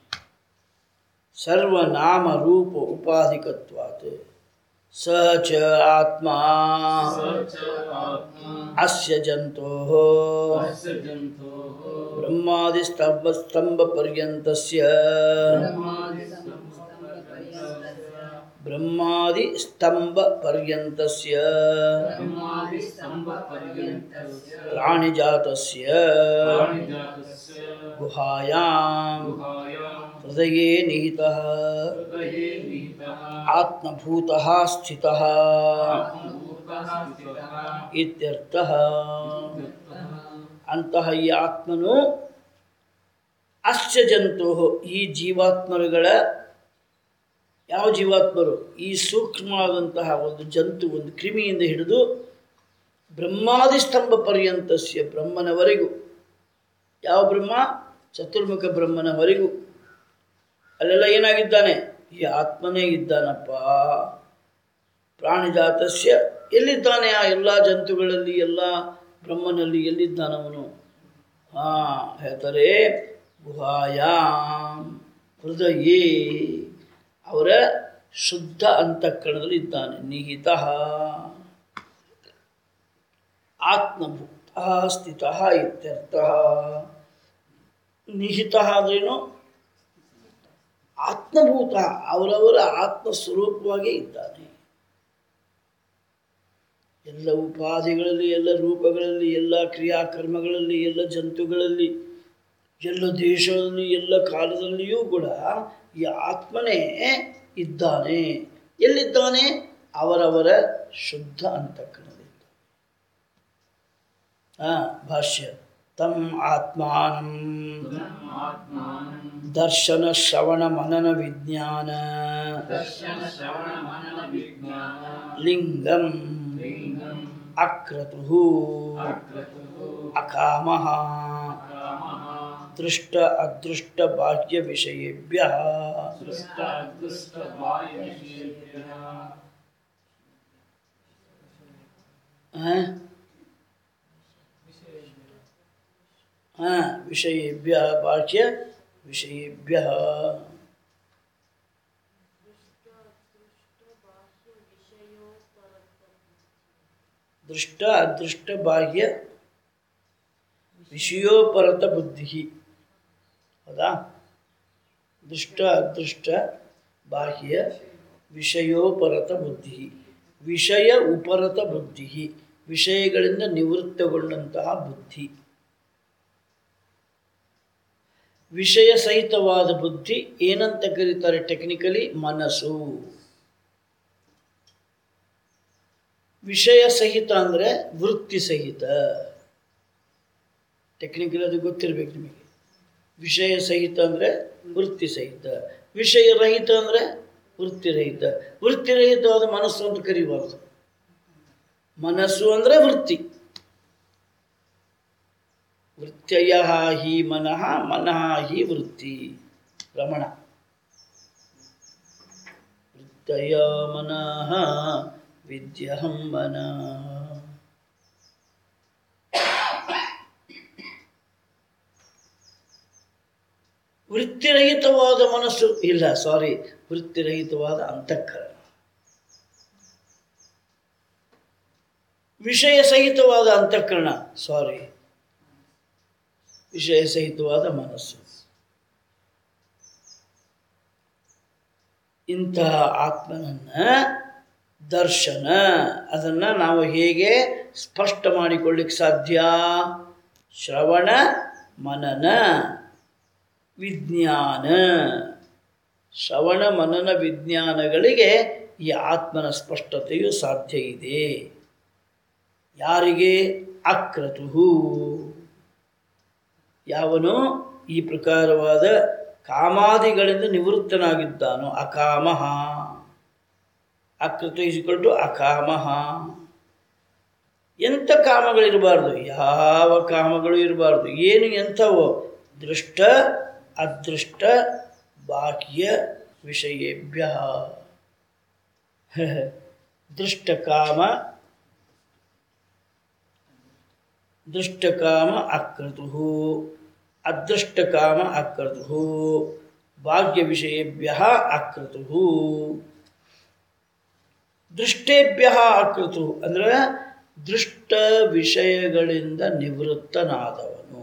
S1: ಸರ್ವನಾಮ ರೂಪ ಉಪಾಧಿಕತ್ವಾತ್ ಸ ಚ ಆತ್ಮ
S2: ಸ ಚ ಆತ್ಮ
S1: ಅಸ್ಯ ಜಂತೋ
S2: ಅಸ್ಯ ಜಂತೋಃ
S1: ಬ್ರಹ್ಮಾದಿ ಸ್ತಂಭ ಸ್ತಂಭ ಪರ್ಯಂತಸ್ಯ ಬ್ರಹ್ಮಾದಿ ಸ್ತಂಭ ಪರ್ಯಂತಸ್ಯ
S2: ಬ್ರಹ್ಮಾದಿಸ್ತಂಭಪರ್ಯಂತಸ್ಯ
S1: ಪ್ರಾಣಿಜಾತಸ್ಯ
S2: ಪ್ರಾಣಿಜಾತಸ್ಯ
S1: ಗುಹಾಯಾಂ
S2: ಗುಹಾಯಾಂ
S1: ಹೃದಯೇ ನಿಹಿತಃ
S2: ಹೃದಯೇ ನಿಹಿತಃ
S1: ಆತ್ಮಭೂತಃ ಸ್ಥಿತಃ
S2: ಆತ್ಮಭೂತಃ ಸ್ಥಿತಃ
S1: ಇತ್ಯರ್ಥಃ
S2: ಇತ್ಯರ್ಥಃ.
S1: ಅಂತಹ ಈ ಆತ್ಮನು ಅಸ್ಯ ಜಂತು ಈ ಜೀವಾತ್ಮರುಗಳ ಯಾವ ಜೀವಾತ್ಮರು ಈ ಸೂಕ್ಷ್ಮವಾದಂತಹ ಒಂದು ಜಂತು ಒಂದು ಕ್ರಿಮಿಯಿಂದ ಹಿಡಿದು ಬ್ರಹ್ಮಾದಿ ಸ್ತಂಭ ಪರ್ಯಂತಸ್ಯ ಬ್ರಹ್ಮನವರೆಗೂ ಯಾವ ಬ್ರಹ್ಮ ಚತುರ್ಮುಖ ಬ್ರಹ್ಮನವರೆಗೂ ಅಲ್ಲೆಲ್ಲ ಏನಾಗಿದ್ದಾನೆ ಈ ಆತ್ಮನೇ ಇದ್ದಾನಪ್ಪ ಪ್ರಾಣಿಜಾತಸ್ಯ ಎಲ್ಲಿದ್ದಾನೆ ಆ ಎಲ್ಲ ಜಂತುಗಳಲ್ಲಿ ಎಲ್ಲ ಬ್ರಹ್ಮನಲ್ಲಿ ಎಲ್ಲಿದ್ದಾನವನು ಹಾಂ ಹೇಳ್ತಾರೆ ಗುಹಾಯಾಮ್ ಹೃದಯೇ ಅವರ ಶುದ್ಧ ಅಂತಃಕರಣದಲ್ಲಿ ಇದ್ದಾನೆ ನಿಹಿತ ಆತ್ಮಭೂತ ಸ್ಥಿತ ಇತ್ಯರ್ಥ ನಿಹಿತ ಅಂದ್ರೇನು ಆತ್ಮಭೂತ ಅವರವರ ಆತ್ಮ ಸ್ವರೂಪವಾಗೇ ಇದ್ದಾನೆ ಎಲ್ಲ ಉಪಾಧಿಗಳಲ್ಲಿ ಎಲ್ಲ ರೂಪಗಳಲ್ಲಿ ಎಲ್ಲ ಕ್ರಿಯಾಕರ್ಮಗಳಲ್ಲಿ ಎಲ್ಲ ಜಂತುಗಳಲ್ಲಿ ಎಲ್ಲ ದೇಶದಲ್ಲಿ ಎಲ್ಲ ಕಾಲದಲ್ಲಿಯೂ ಕೂಡ ಈ ಆತ್ಮನೇ ಇದ್ದಾನೆ ಎಲ್ಲಿದ್ದಾನೆ ಅವರವರ ಶುದ್ಧ ಅಂತಃಕರಣದಲ್ಲಿ ಆ ಭಾಷ್ಯ ತಮ್ ಆತ್ಮಾನಂ
S2: ಆತ್ಮಾನಂ
S1: ದರ್ಶನ ಶ್ರವಣ ಮನನ ವಿಜ್ಞಾನ
S2: ದರ್ಶನ ಶ್ರವಣ ಮನನ ವಿಜ್ಞಾನ
S1: ಲಿಂಗಂ
S2: ಲಿಂಗಂ
S1: ಅಕ್ರತು
S2: ಅಕ್ರತುಃ
S1: ಅಕಾಮಃ
S2: ಕಾಮಃ
S1: ದೃಷ್ಟ ಅದೃಷ್ಟ ಬಾಹ್ಯ ವಿಷಯೇಭ್ಯ
S2: ಸೃಷ್ಟ ಅದೃಷ್ಟ ಬಾಹ್ಯವಿಷಯೇಭ್ಯಃ
S1: ವಿಷಯೇಭ್ಯ ಬಾಹ್ಯ ವಿಷಯೇಭ್ಯ ದೃಷ್ಟ ಅದೃಷ್ಟ ಬಾಹ್ಯ ವಿಷಯೋಪರತ ಬುದ್ಧಿ ಹೌದಾ ದೃಷ್ಟ ಅದೃಷ್ಟ ಬಾಹ್ಯ ವಿಷಯೋಪರತ ಬುದ್ಧಿ ವಿಷಯ ಉಪರತ ಬುದ್ಧಿ ವಿಷಯಗಳಿಂದ ನಿವೃತ್ತಗೊಂಡಂತಹ ಬುದ್ಧಿ ವಿಷಯ ಸಹಿತವಾದ ಬುದ್ಧಿ ಏನಂತ ಕರೀತಾರೆ ಟೆಕ್ನಿಕಲಿ ಮನಸ್ಸು ವಿಷಯ ಸಹಿತ ಅಂದರೆ ವೃತ್ತಿ ಸಹಿತ ಟೆಕ್ನಿಕಲ್ ಅದು ಗೊತ್ತಿರಬೇಕು ನಿಮಗೆ ವಿಷಯ ಸಹಿತ ಅಂದರೆ ವೃತ್ತಿ ಸಹಿತ ವಿಷಯ ರಹಿತ ಅಂದರೆ ವೃತ್ತಿರಹಿತ ವೃತ್ತಿರಹಿತವಾದ ಮನಸ್ಸು ಅಂತ ಕರಿಬಾರ್ದು ಮನಸ್ಸು ಅಂದರೆ ವೃತ್ತಿ ವೃತ್ಯಯ ಹಿ ಮನಃ ಮನಃ ಹಿ ವೃತ್ತಿ ರಮಣ ವೃತ್ತಯ ಮನಃ ವಿದ್ಯಹಂ ಮನಃ ವೃತ್ತಿರಹಿತವಾದ ಮನಸ್ಸು ಇಲ್ಲ ಸಾರಿ ವೃತ್ತಿರಹಿತವಾದ ಅಂತಃಕರಣ ವಿಷಯ ಸಹಿತವಾದ ಅಂತಃಕರಣ ಸಾರಿ ವಿಷಯ ಸಹಿತವಾದ ಮನಸ್ಸು ಇಂತಹ ಆತ್ಮನನ್ನ ದರ್ಶನ ಅದನ್ನು ನಾವು ಹೇಗೆ ಸ್ಪಷ್ಟ ಮಾಡಿಕೊಳ್ಳಿಕ್ಕೆ ಸಾಧ್ಯ ಶ್ರವಣ ಮನನ ವಿಜ್ಞಾನ ಶ್ರವಣ ಮನನ ವಿಜ್ಞಾನಗಳಿಗೆ ಈ ಆತ್ಮನ ಸ್ಪಷ್ಟತೆಯು ಸಾಧ್ಯ ಇದೆ ಯಾರಿಗೆ ಅಕ್ರತು ಯಾವನು ಈ ಪ್ರಕಾರವಾದ ಕಾಮಾದಿಗಳಿಂದ ನಿವೃತ್ತನಾಗಿದ್ದಾನೋ ಅಕಾಮಹ ಅಕೃತ ಇಸ್ಕೊಲ್ ಟು ಅಕಾಮಹ ಎಂಥ ಕಾಮಗಳಿರಬಾರ್ದು ಯಾವ ಕಾಮಗಳು ಇರಬಾರ್ದು ಏನು ಎಂಥವೋ ದೃಷ್ಟ ಅದೃಷ್ಟ ಬಾಹ್ಯ ವಿಷಯೇಭ್ಯ ದೃಷ್ಟಕಾಮ ದೃಷ್ಟಕಾಮ ಅಕ್ರತು ಅದೃಷ್ಟಕಾಮ ಅಕ್ರತು ಭಾಗ್ಯ ವಿಷಯೇಭ್ಯ ಅಕ್ರತು ದೃಷ್ಟೇಭ್ಯ ಅಕೃತು ಅಂದರೆ ದೃಷ್ಟ ವಿಷಯಗಳಿಂದ ನಿವೃತ್ತನಾದವನು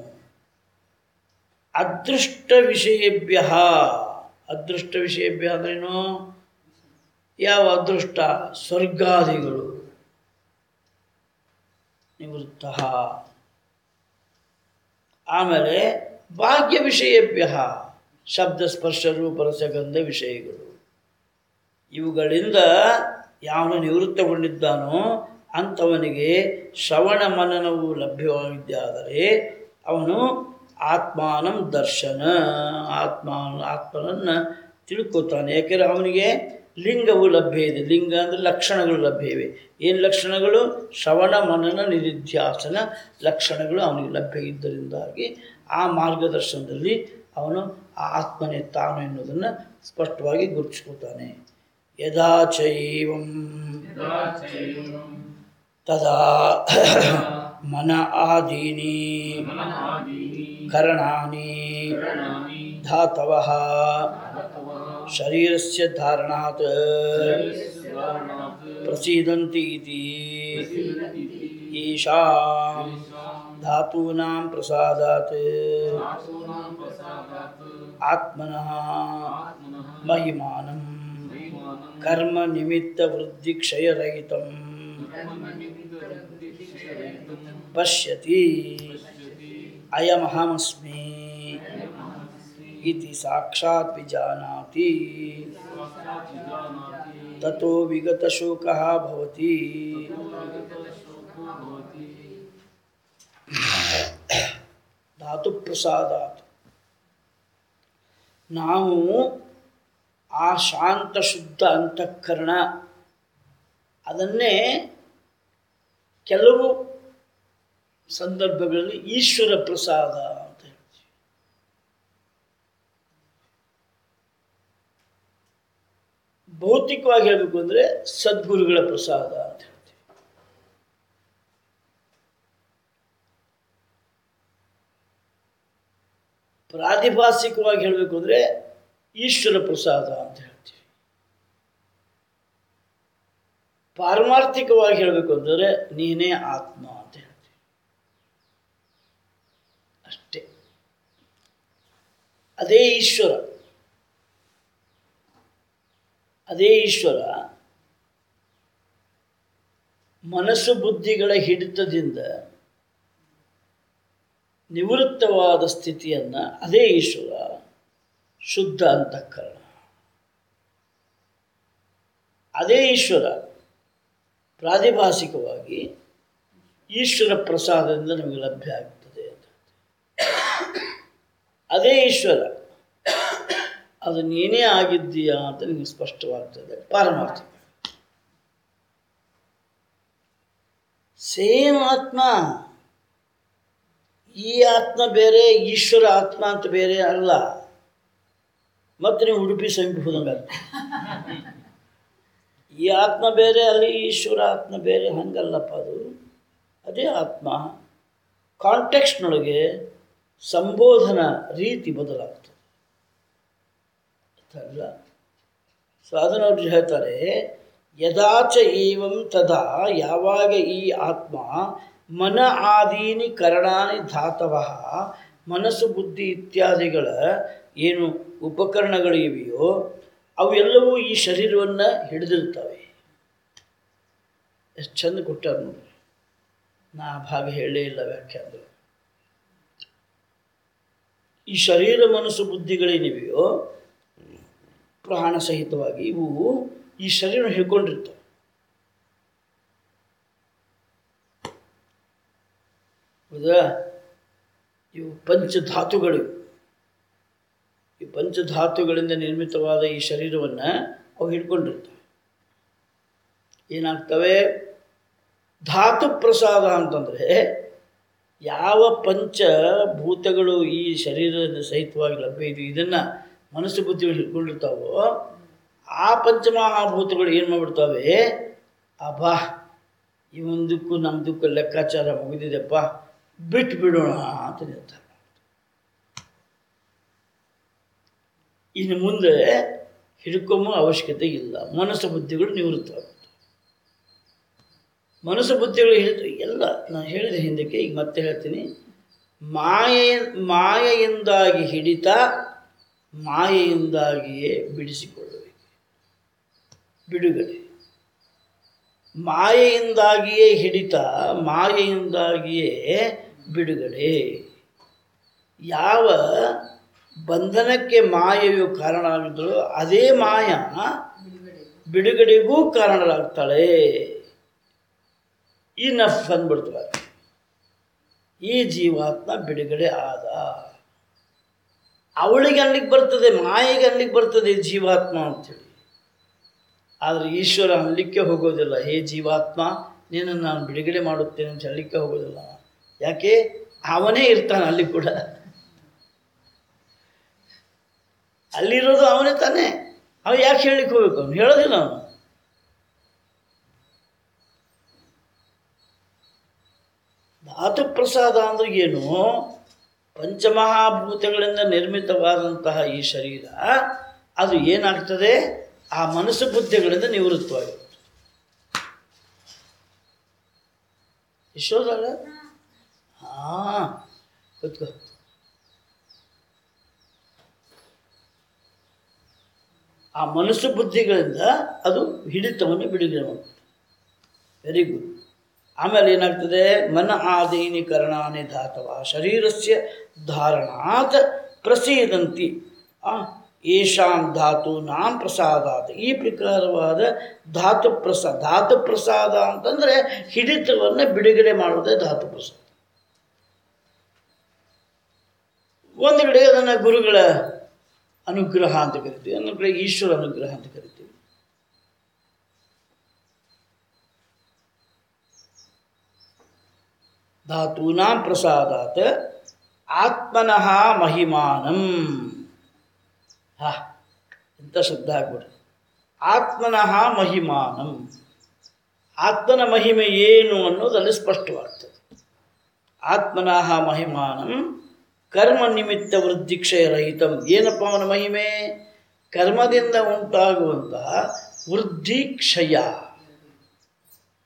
S1: ಅದೃಷ್ಟ ವಿಷಯೇಭ್ಯ ಅದೃಷ್ಟ ವಿಷಯೇಭ್ಯ ಅಂದ್ರೇನು ಯಾವ ಅದೃಷ್ಟ ಸ್ವರ್ಗಾದಿಗಳು ನಿವೃತ್ತ ಆಮೇಲೆ ಭಾಗ್ಯ ವಿಷಯೇಭ್ಯ ಶಬ್ದ ಸ್ಪರ್ಶ ರೂಪ ರಸಗಂಧ ವಿಷಯಗಳು ಇವುಗಳಿಂದ ಯಾವನು ನಿವೃತ್ತಗೊಂಡಿದ್ದಾನೋ ಅಂಥವನಿಗೆ ಶ್ರವಣ ಮನನವು ಲಭ್ಯವಾಗಿದ್ದಾದರೆ ಅವನು ಆತ್ಮಾನಂ ದರ್ಶನ ಆತ್ಮ ಆತ್ಮನನ್ನು ತಿಳ್ಕೊತಾನೆ ಯಾಕೆಂದರೆ ಅವನಿಗೆ ಲಿಂಗವು ಲಭ್ಯ ಇದೆ ಲಿಂಗ ಅಂದರೆ ಲಕ್ಷಣಗಳು ಲಭ್ಯ ಇವೆ ಏನು ಲಕ್ಷಣಗಳು ಶ್ರವಣ ಮನನ ನಿಧಿಧ್ಯಾಸನ ಲಕ್ಷಣಗಳು ಅವನಿಗೆ ಲಭ್ಯ ಇದ್ದರಿಂದಾಗಿ ಆ ಮಾರ್ಗದರ್ಶನದಲ್ಲಿ ಅವನು ಆ ಆತ್ಮನೇ ತಾನು ಎನ್ನುವುದನ್ನು ಸ್ಪಷ್ಟವಾಗಿ ಗುರುತಿಸ್ಕೊತಾನೆ ಯದಾ ಚೈವಂ
S2: ಯದಾ ಚೈವಂ
S1: ತದಾ ಮನ ಆದೀನಿ
S2: ಮನಃಾದೀನಿ
S1: ಕರಣಾನಿ
S2: ಕರಣಾನಿ
S1: ಧಾತವಃ
S2: ಅಥವಾ
S1: ಶರೀರಸ್ಯ ಧಾರಣಾತ್
S2: ಸ್ವಾರಣಾತ್
S1: ಪ್ರಸೀದಂತಿ ಇತಿ
S2: ಪ್ರಸೀದತೀತಿ
S1: ಈಶಾಂ
S2: ತೇಷಾಂ
S1: ಧಾತೂನಾಂ ಪ್ರಸಾದಾತ್
S2: ಧಾತೂನಾಂ ಪ್ರಸಾದಾತ್
S1: ಆತ್ಮನಃ
S2: ಆತ್ಮನಃ
S1: ಮಹಿಮಾನಂ
S2: ಮಹಿಮಾನಂ
S1: ಕರ್ಮ ನಿಮಿತ್ತ ವೃದ್ಧಿ ಕ್ಷಯರಹಿತಂ
S2: ಕರ್ಮನಿಮಿತ್ತವೃದ್ಧಿಕ್ಷಯರಹಿತಂ
S1: ಪಶ್ಯತಿ
S2: ಪಶ್ಯತಿ
S1: ಅಯಮಹಮಸ್ಮಿ
S2: ಅಯಮಹಮಸ್ಮಿ
S1: ಇತಿ ಸಾಕ್ಷಾತ್ ವಿಜಾನಾತಿ
S2: ಸಾಕ್ಷಾತ್ ವಿಜಾನಾತಿ
S1: ತಥೋ ವಿಗತಶೋಕಃ ಭವತಿ
S2: ಶೋಕೋ ಭವತಿ
S1: ಧಾತು ಪ್ರಸಾದಾತ್ ನಾವು ಆ ಶಾಂತ ಶುದ್ಧ ಅಂತಃಕರಣ ಅದನ್ನೇ ಕೆಲವು ಸಂದರ್ಭಗಳಲ್ಲಿ ಈಶ್ವರ ಪ್ರಸಾದ ಅಂತ ಹೇಳ್ತೀವಿ ಭೌತಿಕವಾಗಿ ಹೇಳಬೇಕು ಅಂದರೆ ಸದ್ಗುರುಗಳ ಪ್ರಸಾದ ಅಂತ ಹೇಳ್ತೀವಿ ಪ್ರಾತಿಭಾಸಿಕವಾಗಿ ಹೇಳಬೇಕು ಅಂದರೆ ಈಶ್ವರ ಪ್ರಸಾದ ಅಂತ ಹೇಳ್ತೀವಿ ಪಾರಮಾರ್ಥಿಕವಾಗಿ ಹೇಳಬೇಕು ಅಂದರೆ ನೀನೇ ಆತ್ಮ ಅಂತ ಹೇಳ್ತೀವಿ ಅದೇ ಈಶ್ವರ ಅದೇ ಈಶ್ವರ ಮನಸ್ಸು ಬುದ್ಧಿಗಳ ಹಿಡಿತದಿಂದ ನಿವೃತ್ತವಾದ ಸ್ಥಿತಿಯನ್ನು ಅದೇ ಈಶ್ವರ ಶುದ್ಧ ಅಂತಃಕರಣ ಅದೇ ಈಶ್ವರ ಪ್ರಾದಿಭಾಸಿಕವಾಗಿ ಈಶ್ವರ ಪ್ರಸಾದದಿಂದ ನಮಗೆ ಲಭ್ಯ ಆಗ್ತದೆ ಅಂತ ಅದೇ ಈಶ್ವರ ಅದು ನೀನೇ ಆಗಿದ್ದೀಯಾ ಅಂತ ನಿಮಗೆ ಸ್ಪಷ್ಟವಾಗ್ತದೆ ಪಾರಮಾರ್ಥಿಕ ಸೇಮ್ ಆತ್ಮ ಈ ಆತ್ಮ ಬೇರೆ ಈಶ್ವರ ಆತ್ಮ ಅಂತ ಬೇರೆ ಅಲ್ಲ ಮತ್ತೆ ನೀವು ಉಡುಪಿ ಸಮೀಪ ಹೋದಂಗಾಗ್ತದೆ ಈ ಆತ್ಮ ಬೇರೆ ಅಲ್ಲಿ ಈಶ್ವರ ಆತ್ಮ ಬೇರೆ ಹಂಗಲ್ಲಪ್ಪ ಅದು ಅದೇ ಆತ್ಮ ಕಾಂಟೆಕ್ಸ್ಟ್ನೊಳಗೆ ಸಂಬೋಧನಾ ರೀತಿ ಬದಲಾಗ್ತದೆ ಅಲ್ಲ ಸೊ ಅದನ್ನು ಅವ್ರು ಹೇಳ್ತಾರೆ ಯದಾಚ ಏವಂ ತದಾ ಯಾವಾಗ ಈ ಆತ್ಮ ಮನ ಆದೀನಿ ಕರಣಾನಿ ಧಾತವ ಮನಸ್ಸು ಬುದ್ಧಿ ಇತ್ಯಾದಿಗಳ ಏನು ಉಪಕರಣಗಳಿವೆಯೋ ಅವೆಲ್ಲವೂ ಈ ಶರೀರವನ್ನು ಹಿಡಿದಿರ್ತವೆ ಎಷ್ಟು ಚಂದ ಕೊಟ್ಟಾರ ನೋಡ್ರಿ ನಾ ಆ ಭಾಗ ಹೇಳೇ ಇಲ್ಲ ವ್ಯಾಖ್ಯಾನದಲ್ಲಿ ಈ ಶರೀರ ಮನಸ್ಸು ಬುದ್ಧಿಗಳೇನಿವೆಯೋ ಪ್ರಾಣ ಸಹಿತವಾಗಿ ಇವು ಈ ಶರೀರ ಹಿಡ್ಕೊಂಡಿರ್ತವೆ ಹೌದಾ ಇವು ಪಂಚಧಾತುಗಳಿವು ಈ ಪಂಚಧಾತುಗಳಿಂದ ನಿರ್ಮಿತವಾದ ಈ ಶರೀರವನ್ನು ಅವು ಹಿಡ್ಕೊಂಡಿರ್ತವೆ ಏನಾಗ್ತವೆ ಧಾತು ಪ್ರಸಾದ ಅಂತಂದರೆ ಯಾವ ಪಂಚಭೂತಗಳು ಈ ಶರೀರದ ಸಹಿತವಾಗಿ ಲಭ್ಯ ಇದೆ ಇದನ್ನು ಮನಸ್ಸು ಬುದ್ಧಿಗಳು ಹಿಡ್ಕೊಂಡಿರ್ತಾವೋ ಆ ಪಂಚಮಹಾಭೂತಗಳು ಏನು ಮಾಡಿಬಿಡ್ತವೆ ಅಬ್ಬಾ ಇವೊಂದಕ್ಕೂ ನಮ್ಮದಕ್ಕೂ ಲೆಕ್ಕಾಚಾರ ಮುಗಿದಿದೆಪ್ಪ ಬಿಟ್ಟು ಬಿಡೋಣ ಅಂತ ನಿರ್ಧಾರ ಇನ್ನು ಮುಂದೆ ಹಿಡ್ಕೊಂಬೋ ಅವಶ್ಯಕತೆ ಇಲ್ಲ ಮನಸ್ಸು ಬುದ್ಧಿಗಳು ನಿವೃತ್ತವಾಗುತ್ತೆ ಮನಸ್ಸು ಬುದ್ಧಿಗಳು ಹಿಡಿದು ಎಲ್ಲ ನಾನು ಹೇಳಿದ ಹಿಂದಕ್ಕೆ ಈಗ ಮತ್ತೆ ಹೇಳ್ತೀನಿ ಮಾಯೆ ಮಾಯೆಯಿಂದಾಗಿ ಹಿಡಿತ ಮಾಯೆಯಿಂದಾಗಿಯೇ ಬಿಡಿಸಿಕೊಳ್ಳಬೇಕು ಬಿಡುಗಡೆ ಮಾಯೆಯಿಂದಾಗಿಯೇ ಹಿಡಿತ ಮಾಯೆಯಿಂದಾಗಿಯೇ ಬಿಡುಗಡೆ ಯಾವ ಬಂಧನಕ್ಕೆ ಮಾಯೆಯು ಕಾರಣ ಆಗಿದ್ದಳು ಅದೇ ಮಾಯ ಬಿಡುಗಡೆಗೂ ಕಾರಣರಾಗ್ತಾಳೆ ಈ ನಫ್ ಅಂದ್ಬಿಡ್ತಾರೆ ಈ ಜೀವಾತ್ಮ ಬಿಡುಗಡೆ ಆದ ಅವಳಿಗೆ ಅಲ್ಲಿಗೆ ಬರ್ತದೆ ಮಾಯೆಗೆ ಅಲ್ಲಿಗೆ ಬರ್ತದೆ ಈ ಜೀವಾತ್ಮ ಅಂಥೇಳಿ ಆದರೆ ಈಶ್ವರ ಅಲ್ಲಿಕ್ಕೆ ಹೋಗೋದಿಲ್ಲ ಹೇ ಜೀವಾತ್ಮ ನಿನ್ನನ್ನು ನಾನು ಬಿಡುಗಡೆ ಮಾಡುತ್ತೇನೆ ಅಂತ ಹೇಳಲಿಕ್ಕೆ ಹೋಗೋದಿಲ್ಲ ಯಾಕೆ ಅವನೇ ಇರ್ತಾನೆ ಅಲ್ಲಿ ಕೂಡ ಅಲ್ಲಿರೋದು ಅವನೇ ತಾನೇ ಅವ ಯಾಕೆ ಹೇಳಲಿಕ್ಕೆ ಹೋಗ್ಬೇಕು ಅವನು ಹೇಳೋದಿಲ್ಲ ಅವನು ಧಾತು ಪ್ರಸಾದ ಅಂದ್ರೆ ಏನು ಪಂಚಮಹಾಭೂತಗಳಿಂದ ನಿರ್ಮಿತವಾದಂತಹ ಈ ಶರೀರ ಅದು ಏನಾಗ್ತದೆ ಆ ಮನಸ್ಸು ಬುದ್ಧಿಗಳಿಂದ ನಿವೃತ್ತವಾಗಿರುತ್ತೆ ಯಶೋದಲ್ಲ ಹಾಂ ಕೂತ್ಕೋ ಆ ಮನಸ್ಸು ಬುದ್ಧಿಗಳಿಂದ ಅದು ಹಿಡಿತವನ್ನು ಬಿಡುಗಡೆ ಮಾಡುತ್ತೆ ವೆರಿ ಗುಡ್ ಆಮೇಲೆ ಏನಾಗ್ತದೆ ಮನ ಆದೀನಿ ಕರಣಾನಿ ಧಾತವ ಶರೀರಸ್ಯ ಧಾರಣಾತ್ ಪ್ರಸೀದಂತಿ ಆ, ಏಷಾಂ ಧಾತು ನಾಂ ಪ್ರಸಾದಾತ್ ಈ ಪ್ರಕಾರವಾದ ಧಾತು ಪ್ರಸಾದ ಧಾತು ಪ್ರಸಾದ ಅಂತಂದರೆ ಹಿಡಿತವನ್ನು ಬಿಡುಗಡೆ ಮಾಡೋದೇ ಧಾತು ಪ್ರಸಾದ ಒಂದು ಕಡೆ ಅದನ್ನು ಗುರುಗಳ ಅನುಗ್ರಹ ಅಂತ ಕರಿತೀವಿ ಇನ್ನೊಂದು ಕಡೆ ಈಶ್ವರ ಅನುಗ್ರಹ ಅಂತ ಕರಿತೀವಿ ಧಾತೂನಾಂ ಪ್ರಸಾದಾತ್ ಆತ್ಮನಃ ಮಹಿಮಾನಂ ಹಾ ಎಂಥ ಶಬ್ದ ಆಗ್ಬಿಡ್ರಿ ಆತ್ಮನಃ ಮಹಿಮಾನಂ ಆತ್ಮನ ಮಹಿಮೆ ಏನು ಅನ್ನೋದಲ್ಲಿ ಸ್ಪಷ್ಟವಾಗ್ತದೆ ಆತ್ಮನಃ ಮಹಿಮಾನಂ ಕರ್ಮ ನಿಮಿತ್ತ ವೃದ್ಧಿಕ್ಷಯರಹಿತಂ ಏನಪ್ಪ ಅವನ ಮಹಿಮೆ ಕರ್ಮದಿಂದ ಉಂಟಾಗುವಂತಹ ವೃದ್ಧಿಕ್ಷಯ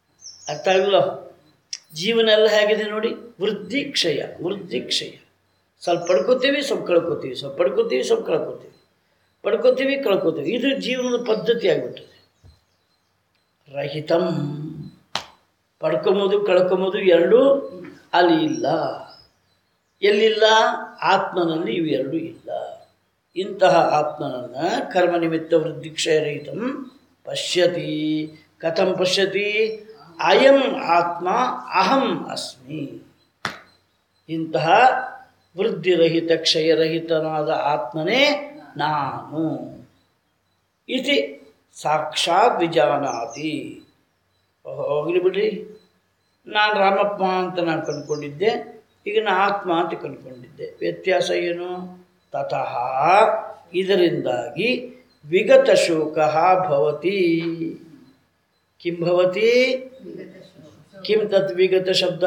S1: ಅರ್ಥ ಆಗಲ್ಲ ಜೀವನ ಎಲ್ಲ ಹೇಗಿದೆ ನೋಡಿ ವೃದ್ಧಿ ಕ್ಷಯ ವೃದ್ಧಿ ಕ್ಷಯ ಸ್ವಲ್ಪ ಪಡ್ಕೋತೀವಿ ಸ್ವಲ್ಪ ಕಳ್ಕೊತೀವಿ ಸ್ವಲ್ಪ ಪಡ್ಕೋತೀವಿ ಸ್ವಲ್ಪ ಕಳ್ಕೊತೀವಿ ಪಡ್ಕೋತೀವಿ ಕಳ್ಕೊತೀವಿ ಇದು ಜೀವನದ ಪದ್ಧತಿ ಆಗಿಬಿಟ್ಟಿದೆ ರಹಿತಂ ಪಡ್ಕೊಂಬೋದು ಕಳ್ಕೊಂಬೋದು ಎರಡೂ ಅಲ್ಲಿ ಇಲ್ಲ ಎಲ್ಲಿಲ್ಲ ಆತ್ಮನಲ್ಲಿ ಇವೆರಡೂ ಇಲ್ಲ ಇಂತಹ ಆತ್ಮನನ್ನು ಕರ್ಮ ನಿಮಿತ್ತ ವೃದ್ಧಿಕ್ಷಯರಹಿತಂ ಪಶ್ಯತಿ ಕಥಂ ಪಶ್ಯತಿ ಅಯಂ ಆತ್ಮ ಅಹಂ ಅಸ್ಮಿ ಇಂತಹ ವೃದ್ಧಿರಹಿತ ಕ್ಷಯರಹಿತನಾದ ಆತ್ಮನೇ ನಾನು ಇತಿ ಸಾಕ್ಷಾತ್ ವಿಜಾನಾತಿ ಹೋಗಲಿ ಬಿಡ್ರಿ ನಾನು ರಾಮಪ್ಪ ಅಂತ ನಾನು ಕಂಡುಕೊಂಡಿದ್ದೆ ಈಗ ನಾ ಆತ್ಮ ಅಂತ ಕಂಡುಕೊಂಡಿದ್ದೆ ವ್ಯತ್ಯಾಸ ಏನು ತತಃ ಇದರಿಂದಾಗಿ ವಿಗತ ಶೋಕ ಭವತಿ ಕಿಂ ಭವತಿ ಕಿಂ ತತ್ ವಿಗತ ಶಬ್ದ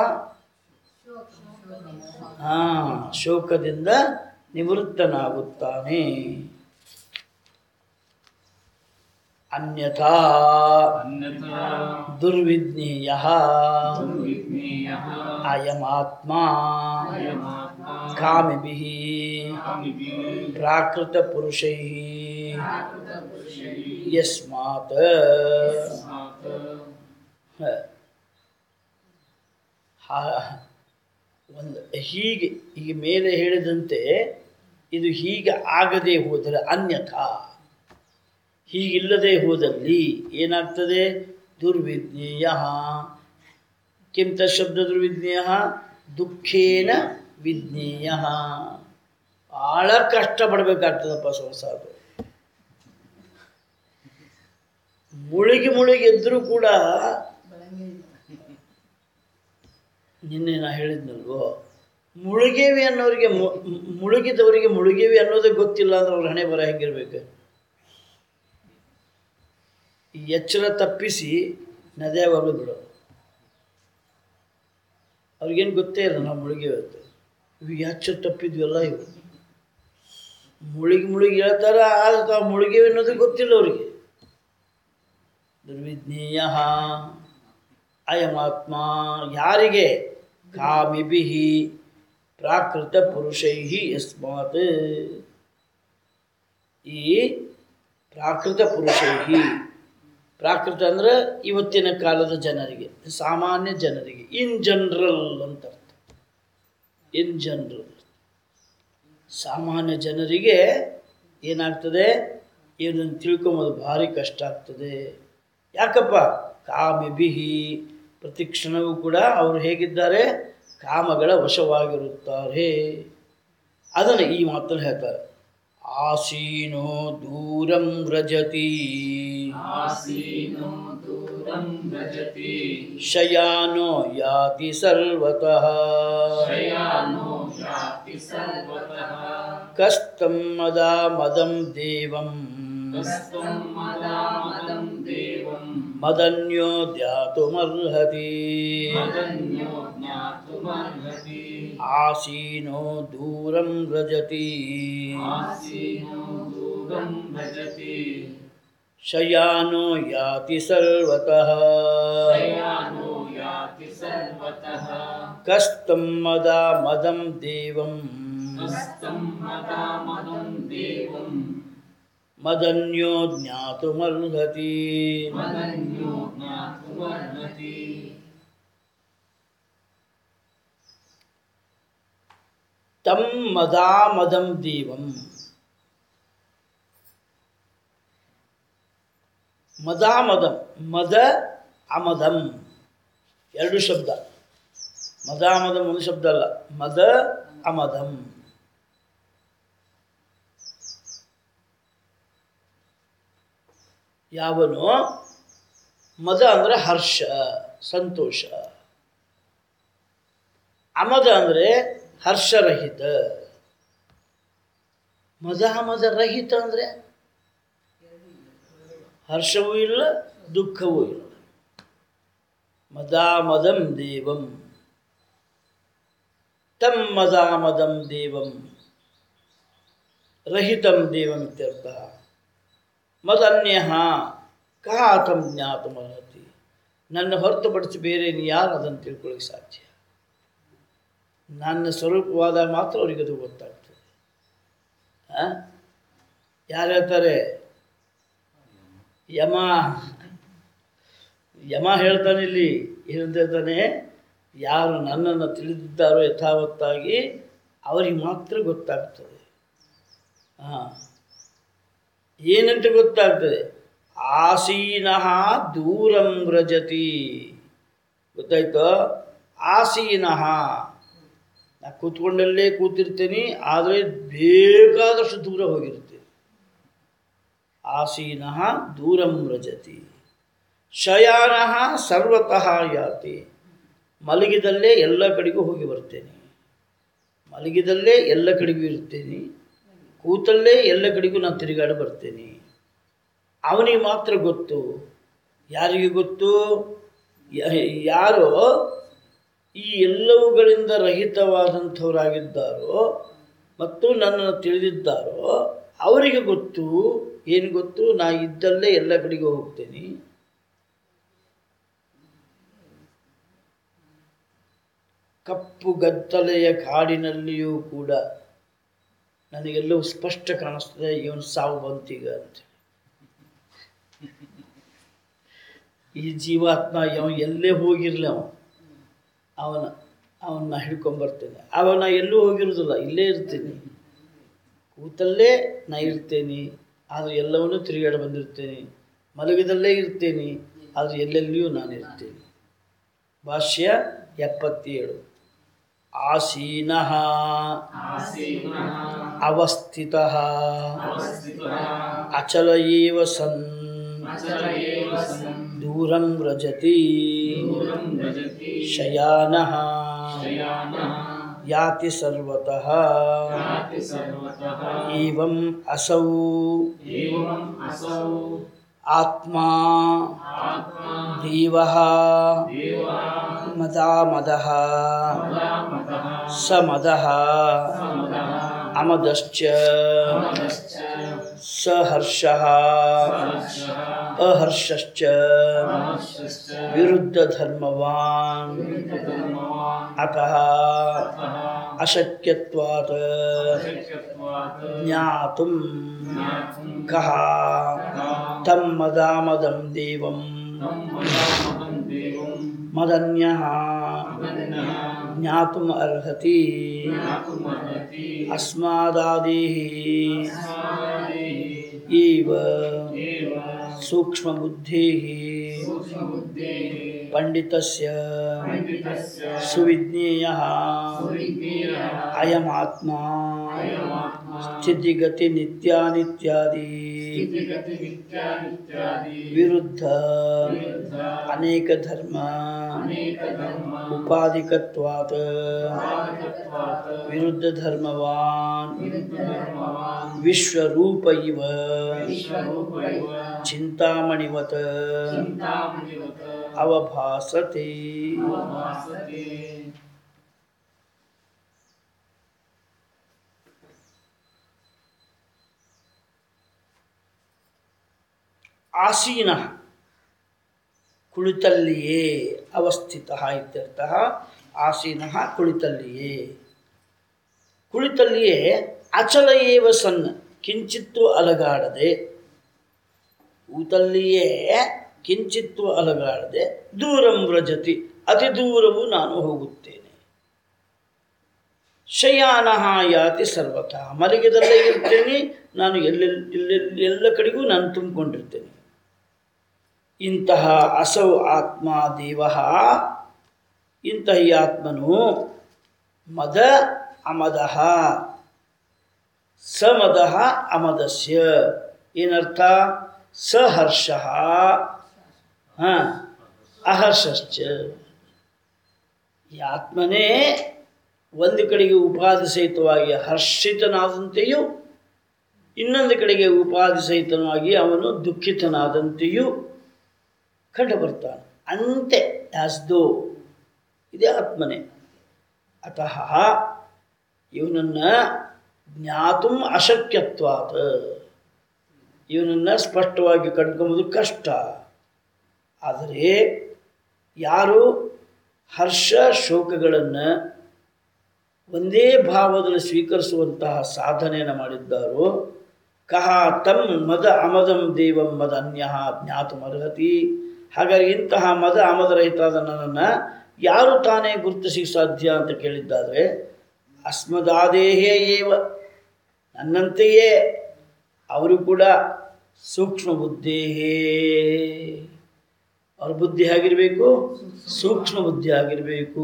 S1: ಹಾ ಶೋಕದಿಂದ ನಿವೃತ್ತನಾಗುತ್ತಾನೆ ಅನ್ಯಥಾ
S2: अन्यथा
S1: ದುರ್ವಿಜ್ಞೇಯ
S2: दुर्विज्ञेयः
S1: ಅಯಮಾತ್ಮ
S2: अयमात्मा
S1: ಕಾಮಿಭಿ
S2: कामिभिः
S1: ಪ್ರಾಕೃತ ಪುರುಷೈ ಯಸ್ಮಾತ್
S2: तस्मात्
S1: ಹಾ- ಒಂದು ಹೀಗೆ ಈಗ ಮೇಲೆ ಹೇಳಿದಂತೆ ಇದು ಹೀಗೆ ಆಗದೆ ಹೋದರೆ ಅನ್ಯಥಾ ಹೀಗಿಲ್ಲದೆ ಹೋದಲ್ಲಿ ಏನಾಗ್ತದೆ ದುರ್ವಿಜ್ಞೇಯ ಕಿಂತ ಶಬ್ದ ದುರ್ವಿಜ್ಞೇಯ ದುಃಖೇನ ವಿಜ್ಞೇಯ ಭಾಳ ಕಷ್ಟಪಡಬೇಕಾಗ್ತದಪ್ಪ ಸಂಸಾರ ಮುಳುಗಿ ಮುಳುಗಿ ಎದ್ದರೂ ಕೂಡ ನಿನ್ನೆ ನಾ ಹೇಳಿದ್ನಲ್ವೋ ಮುಳುಗೇವಿ ಅನ್ನೋರಿಗೆ ಮು- ಮು- ಮುಳುಗಿದವರಿಗೆ ಮುಳುಗೇವಿ ಅನ್ನೋದೇ ಗೊತ್ತಿಲ್ಲ ಅಂದ್ರೆ ಅವ್ರ ಹಣೆ ಬರ ಹೆಂಗಿರ್ಬೇಕು ಈ ಎಚ್ಚರ ತಪ್ಪಿಸಿ ನದಿಯಾಗ ಹೋಗೋದು ಬಿಡೋದು ಅವ್ರಿಗೇನು ಗೊತ್ತೇ ಇಲ್ಲ ನಾವು ಮುಳುಗೇವಿ ಅಂತ ಇವು ಎಚ್ಚರ ತಪ್ಪಿದ್ವಲ್ಲ ಇವು ಮುಳುಗಿ ಮುಳುಗಿ ಹೇಳ್ತಾರ ಆದ್ರೆ ತಾವು ಮುಳುಗೇವಿ ಅನ್ನೋದು ಗೊತ್ತಿಲ್ಲ ಅವರಿಗೆ ದುರ್ವಿಜ್ಞೇಯ ಅಯಮಾತ್ಮ ಯಾರಿಗೆ ಕಾಮಿಭಿ ಪ್ರಾಕೃತ ಪುರುಷೈ ಯಸ್ಮಾತ್ ಈ ಪ್ರಾಕೃತ ಪುರುಷೈ ಪ್ರಾಕೃತ ಅಂದ್ರೆ ಇವತ್ತಿನ ಕಾಲದ ಜನರಿಗೆ ಸಾಮಾನ್ಯ ಜನರಿಗೆ ಇನ್ ಜನರಲ್ ಅಂತ ಅರ್ಥ ಇನ್ ಜನರಲ್ ಸಾಮಾನ್ಯ ಜನರಿಗೆ ಏನಾಗ್ತದೆ ಇದನ್ನು ತಿಳ್ಕೊಂಬೋದು ಭಾರಿ ಕಷ್ಟ ಆಗ್ತದೆ ಯಾಕಪ್ಪ ಕಾಮಿಬಿಹಿ ಪ್ರತಿ ಕ್ಷಣವೂ ಕೂಡ ಅವರು ಹೇಗಿದ್ದಾರೆ ಕಾಮಗಳ ವಶವಾಗಿರುತ್ತಾರೆ ಅದನ್ನು ಈ ಮಾತನ್ನು ಹೇಳ್ತಾರೆ ಆಸೀನೋ ದೂರಂ ವ್ರಜತಿ
S2: आसीनो दूरं व्रजति
S1: ಶಯಾನೋ ಯಾತಿ ಸರ್ವತಃ
S2: शयानो याति सर्वतः
S1: ಕಸ್ತಂ ಮದ ಮದಂ ದೇವಂ
S2: कस्तं मदामदं देवं
S1: ಮದನ್ಯೋ ಧ್ಯಾತುಮರ್ಹತಿ
S2: मदन्यो ज्ञातुमर्हति
S1: ಆಸೀನೋ ದೂರಂ ವ್ರಜತಿ
S2: आसीनो दूरं भजति
S1: ಶಯಾನೋ ಯಾತಿ ಸರ್ವತಃ
S2: शयानो याति सर्वतः
S1: ಕಸ್ತಂ ಮದ ಮದಂ ದೇವಂ
S2: कस्तं मदामदं देवं
S1: ಮದನ್ಯೋ ಜ್ಞಾತುಮರ್ಹತಿ
S2: मदन्यो ज्ञातुमर्हति
S1: ತಂ ಮದಾ ಮದಂ ದೇವಂ ಮದಾಮದಂ ಮದ ಅಮದಂ ಎರಡು ಶಬ್ದ ಮದಾಮದಂ ಒಂದು ಶಬ್ದ ಅಲ್ಲ ಮದ ಅಮದಂ ಯಾವನು ಮದ ಅಂದರೆ ಹರ್ಷ ಸಂತೋಷ ಅಮದ ಅಂದರೆ ಹರ್ಷರಹಿತ ಮದ ಮದ ರಹಿತ ಅಂದರೆ ಹರ್ಷವೂ ಇಲ್ಲ ದುಃಖವೂ ಇಲ್ಲ ಮದಾಮದಂ ದೇವಂ ತಂ ಮದಾಮದಂ ದೇವಂ ರಹಿತಂ ದೇವಂ ಇತ್ಯರ್ಥ ಮದನ್ಯ ಕಹ ತಂ ಜ್ಞಾತಮರ್ಹತಿ ನನ್ನ ಹೊರತುಪಡಿಸಿ ಬೇರೆ ಇನ್ನು ಯಾರು ಅದನ್ನು ತಿಳ್ಕೊಳ್ಳಿಕ್ಕೆ ಸಾಧ್ಯ ನನ್ನ ಸ್ವರೂಪವಾದಾಗ ಮಾತ್ರ ಅವರಿಗೆ ಅದು ಗೊತ್ತಾಗ್ತದೆ ಆ? ಯಾರು ಹೇಳ್ತಾರೆ ಯಮ ಯಮ ಹೇಳ್ತಾನೆ ಇಲ್ಲಿ ಏನಂತ ಹೇಳ್ತಾನೆ ಯಾರು ನನ್ನನ್ನು ತಿಳಿದಿದ್ದಾರೋ ಯಥಾವತ್ತಾಗಿ ಅವರಿಗೆ ಮಾತ್ರ ಗೊತ್ತಾಗ್ತದೆ ಹಾಂ ಏನಂತ ಗೊತ್ತಾಗ್ತದೆ ಆಸೀನಃ ದೂರಂ ವ್ರಜತಿ ಗೊತ್ತಾಯ್ತೋ ಆಸೀನಃ ನಾ ಕೂತ್ಕೊಂಡಲ್ಲೇ ಕೂತಿರ್ತೀನಿ ಆದರೆ ಬೇಕಾದಷ್ಟು ದೂರ ಹೋಗಿರ್ತೀನಿ ಆಸೀನಃ ದೂರಂ ವ್ರಜತಿ ಶಯಾನಃ ಸರ್ವತಃ ಯಾತಿ ಮಲಗಿದಲ್ಲೇ ಎಲ್ಲ ಕಡೆಗೂ ಹೋಗಿ ಬರ್ತೇನೆ ಮಲಗಿದಲ್ಲೇ ಎಲ್ಲ ಕಡೆಗೂ ಇರ್ತೇನೆ ಕೂತಲ್ಲೇ ಎಲ್ಲ ಕಡೆಗೂ ನಾನು ತಿರುಗಾಡಿ ಬರ್ತೇನೆ ಅವನಿಗೆ ಮಾತ್ರ ಗೊತ್ತು ಯಾರಿಗೆ ಗೊತ್ತು ಯ- ಯಾರು ಈ ಎಲ್ಲವುಗಳಿಂದ ರಹಿತವಾದಂಥವರಾಗಿದ್ದಾರೋ ಮತ್ತು ನನ್ನನ್ನು ತಿಳಿದಿದ್ದಾರೋ ಅವರಿಗೆ ಗೊತ್ತು ಏನು ಗೊತ್ತು ನಾ ಇದ್ದಲ್ಲೇ ಎಲ್ಲ ಕಡೆಗೂ ಹೋಗ್ತೇನೆ ಕಪ್ಪು ಗದ್ದಲೆಯ ಕಾಡಿನಲ್ಲಿಯೂ ಕೂಡ ನನಗೆಲ್ಲವೂ ಸ್ಪಷ್ಟ ಕಾಣಿಸ್ತದೆ ಇವನು ಸಾವು ಬಂತೀಗ ಅಂತ ಈ ಜೀವಾತ್ಮ ಅವ ಎಲ್ಲೇ ಹೋಗಿರಲಿ ಅವ ಅವನ ಅವನ್ನ ಹಿಡ್ಕೊಂಬರ್ತೇನೆ ಅವನ ಎಲ್ಲೂ ಹೋಗಿರೋದಿಲ್ಲ ಇಲ್ಲೇ ಇರ್ತೀನಿ ಕೂತಲ್ಲೇ ನಾ ಇರ್ತೇನೆ ಆದರೆ ಎಲ್ಲವನ್ನೂ ತಿರುಗಾಡಿ ಬಂದಿರ್ತೇನೆ ಮಲಗಿದಲ್ಲೇ ಇರ್ತೇನೆ ಆದರೆ ಎಲ್ಲೆಲ್ಲಿಯೂ ನಾನು ಇರ್ತೇನೆ ಭಾಷ್ಯ ಎಪ್ಪತ್ತೇಳು ಆಸೀನಃ
S2: ಆಸೀನಃ
S1: ಅವಸ್ಥಿತಃ
S2: ಅವಸ್ಥಿತಃ
S1: ಅಚಲ ಏವ ಸನ್
S2: ಅಚಲ ಏವ ಸನ್
S1: ದೂರಂ ವ್ರಜತಿ
S2: ದೂರಂ ಭಜತಿ
S1: ಶಯಾನಃ
S2: ಶಯಾನಃ
S1: ಯಾತಿ ಸರ್ವತಃ
S2: ಯಾತಿ ಸರ್ವತಃ
S1: ಏವಂ ಅಸೌ
S2: ಏವಂ ಅಸೌ
S1: ಆತ್ಮಾ
S2: ಆತ್ಮ
S1: ದೇವಃ
S2: ದೇವ
S1: ಮದಾಮದಃ
S2: ಮದಾಮತಃ
S1: ಸ ಮದಃ
S2: ಸಮದಃ
S1: ಅಮದಶ್ಚ
S2: ಮದಶ್ಚ
S1: ಸ ಹರ್ಷಃ
S2: ಹರ್ಷಃ
S1: ಅಹರ್ಷಶ್ಚ
S2: ಮಹರ್ಷಶ್ಚ
S1: ವಿರುದ್ಧ ಧರ್ಮವಾನ್
S2: ಧರ್ಮವಾನ್
S1: ಅತಃ
S2: ಅತಃ
S1: ಅಶಕ್ಯತ್ವಾತ್
S2: ಶಕ್ಯತ್ವಾತ್
S1: ಜ್ಞಾತುಂ
S2: ಜ್ಞಾತುಂ
S1: ಕಃ ತಂ ಮದಾಮದಂ ದೇವಂ
S2: ತಂ ಮದಾಮಹಂ ದೇವಂ
S1: ಮದನ್ಯಃ
S2: ಮದನ್ಯಃ
S1: ಜ್ಞಾತುಂ ಅರ್ಹತಿ
S2: ಜ್ಞಾತುಮರ್ಹತಿ
S1: ಅಸ್ಮಾದಾದೇಃ
S2: ಸ್ಮಾದೇಹಿ
S1: ಇವ
S2: ಏವ
S1: ಸೂಕ್ಷ್ಮಬುದ್ಧೇಃ
S2: ಸೂಕ್ಷ್ಮಬುದ್ಧೇಃ
S1: ಪಂಡಿತಸ್ಯ
S2: ಪಂಡಿತಸ್ಯ
S1: ಸುವಿಜ್ಞೇಯಃ
S2: ಸುವಿಜ್ಞೇಯಃ
S1: ಅಯಮಾತ್ಮ
S2: ಅಯಮಾತ್ಮ
S1: ಸ್ಥಿತಿಗತಿ ನಿತ್ಯಾನಿತ್ಯಾದಿ
S2: ಸ್ಥಿತಿಗತಿ ನಿತ್ಯಾನಿತ್ಯಾದಿ
S1: ವಿರುದ್ಧ
S2: ವಿರುದ್ಧ
S1: ಅನೇಕ ಧರ್ಮ
S2: ಅನೇಕ ಧರ್ಮ
S1: ಉಪಾಧಿಕತ್ವಾತ್
S2: ಪಾದಕತ್ವಾತ್
S1: ವಿರುದ್ಧ ಧರ್ಮವಾನ್
S2: ವಿರುದ್ಧ ಧರ್ಮವಾನ್
S1: ವಿಶ್ವರೂಪ ಇವ
S2: ವಿಶ್ವರೂಪ ಇವ
S1: ಚಿಂತಾಮಣಿವತ
S2: ಚಿಂತಾಮಣಿವತ
S1: ಅವಭಾಸತೆ
S2: ಭಾಸತೆ
S1: ಆಸೀನ ಕುಳಿತಲ್ಲಿಯೇ ಅವಸ್ಥಿತ ಇತ್ಯರ್ಥ ಆಸೀನ ಕುಳಿತಲ್ಲಿಯೇ ಕುಳಿತಲ್ಲಿಯೇ ಅಚಲ ಏವ ಸನ್ನ ಕಿಂಚಿತ್ತು ಅಲಗಾಡದೆ ಕೂತಲ್ಲಿಯೇ ಕಿಂಚಿತ್ತು ಅಲಗಾಡದೆ ದೂರಂ ವ್ರಜತಿ ಅತಿ ದೂರವು ನಾನು ಹೋಗುತ್ತೇನೆ ಶಯಾನಃ ಯಾತಿ ಸರ್ವತಃ ಮಲಗಿದಲ್ಲೇ ಇರ್ತೇನೆ ನಾನು ಎಲ್ಲೆಲ್ಲಿ ಎಲ್ಲೆಲ್ಲಿ ಎಲ್ಲ ಕಡೆಗೂ ನಾನು ತುಂಬಿಕೊಂಡಿರ್ತೇನೆ ಇಂತಹ ಅಸೌ ಆತ್ಮ ದೇವ ಇಂತಹ ಈ ಆತ್ಮನು ಮದ ಅಮದಃ ಸಮದಃ ಅಮದಸ್ಯ ಏನರ್ಥ ಸಹರ್ಷ ಹಾಂ ಅಹರ್ಷಶ್ಚ ಈ ಆತ್ಮನೇ ಒಂದು ಕಡೆಗೆ ಉಪಾಧಿ ಸಹಿತವಾಗಿ ಹರ್ಷಿತನಾದಂತೆಯೂ ಇನ್ನೊಂದು ಕಡೆಗೆ ಉಪಾಧಿ ಸಹಿತನಾಗಿ ಅವನು ದುಃಖಿತನಾದಂತೆಯೂ ಕಂಡು ಬರ್ತಾನೆ ಅಂತೆ ಆಸ್ ದೋ ಇದೇ ಆತ್ಮನೇ ಅತಃ ಇವನನ್ನು ಜ್ಞಾತು ಅಶಕ್ಯತ್ವಾತ್ ಇವನನ್ನು ಸ್ಪಷ್ಟವಾಗಿ ಕಂಡ್ಕೊಂಬುದು ಕಷ್ಟ ಆದರೆ ಯಾರು ಹರ್ಷ ಶೋಕಗಳನ್ನು ಒಂದೇ ಭಾವದಲ್ಲಿ ಸ್ವೀಕರಿಸುವಂತಹ ಸಾಧನೆಯನ್ನು ಮಾಡಿದ್ದಾರೋ ಕಹ ತಮ್ ಮದ ಅಮದಂ ದೇವಂ ಮದ ಅನ್ಯ ಜ್ಞಾತುಮರ್ಹತಿ ಹಾಗಾಗಿ ಇಂತಹ ಮದ ಅಮದರಹಿತಾದ ನನ್ನನ್ನು ಯಾರು ತಾನೇ ಗುರುತಿಸಿ ಸಾಧ್ಯ ಅಂತ ಕೇಳಿದ್ದಾದರೆ ಅಸ್ಮದಾದೇಹೇ ಏವ ನನ್ನಂತೆಯೇ ಅವರು ಕೂಡ ಸೂಕ್ಷ್ಮ ಬುದ್ಧೇಹೇ ಅವ್ರ ಬುದ್ಧಿ ಆಗಿರಬೇಕು ಸೂಕ್ಷ್ಮ ಬುದ್ಧಿ ಆಗಿರಬೇಕು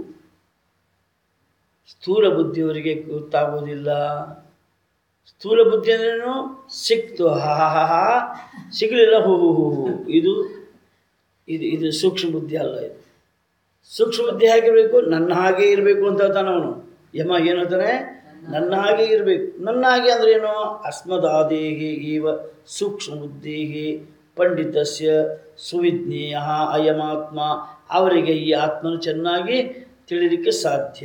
S1: ಸ್ಥೂಲ ಬುದ್ಧಿಯವರಿಗೆ ಗೊತ್ತಾಗೋದಿಲ್ಲ ಸ್ಥೂಲ ಬುದ್ಧಿ ಅಂದ್ರೇನು ಸಿಕ್ತು ಹಾ ಹಾ ಹಾ ಸಿಗಲಿಲ್ಲ ಹೋ ಹೋ ಹೋ ಹೋ. ಇದು ಇದು ಇದು ಸೂಕ್ಷ್ಮ ಬುದ್ಧಿ ಅಲ್ಲ ಇದು ಸೂಕ್ಷ್ಮ ಬುದ್ಧಿ ಆಗಿರಬೇಕು ನನ್ನ ಹಾಗೆ ಇರಬೇಕು ಅಂತ ಹೇಳ್ತಾನೆ ಅವನು ಯಮ ಏನು ಹೇಳ್ತಾನೆ ನನ್ನ ಹಾಗೆ ಇರಬೇಕು ನನ್ನ ಹಾಗೆ ಅಂದ್ರೆ ಏನು ಅಸ್ಮದಾದೇಹಿ ಇವ ಸೂಕ್ಷ್ಮ ಬುದ್ಧಿ ಪಂಡಿತಸ್ಯ ಸುವಿಜ್ಞೇಯ ಅಯಮಾತ್ಮ ಅವರಿಗೆ ಈ ಆತ್ಮನು ಚೆನ್ನಾಗಿ ತಿಳಿಲಿಕ್ಕೆ ಸಾಧ್ಯ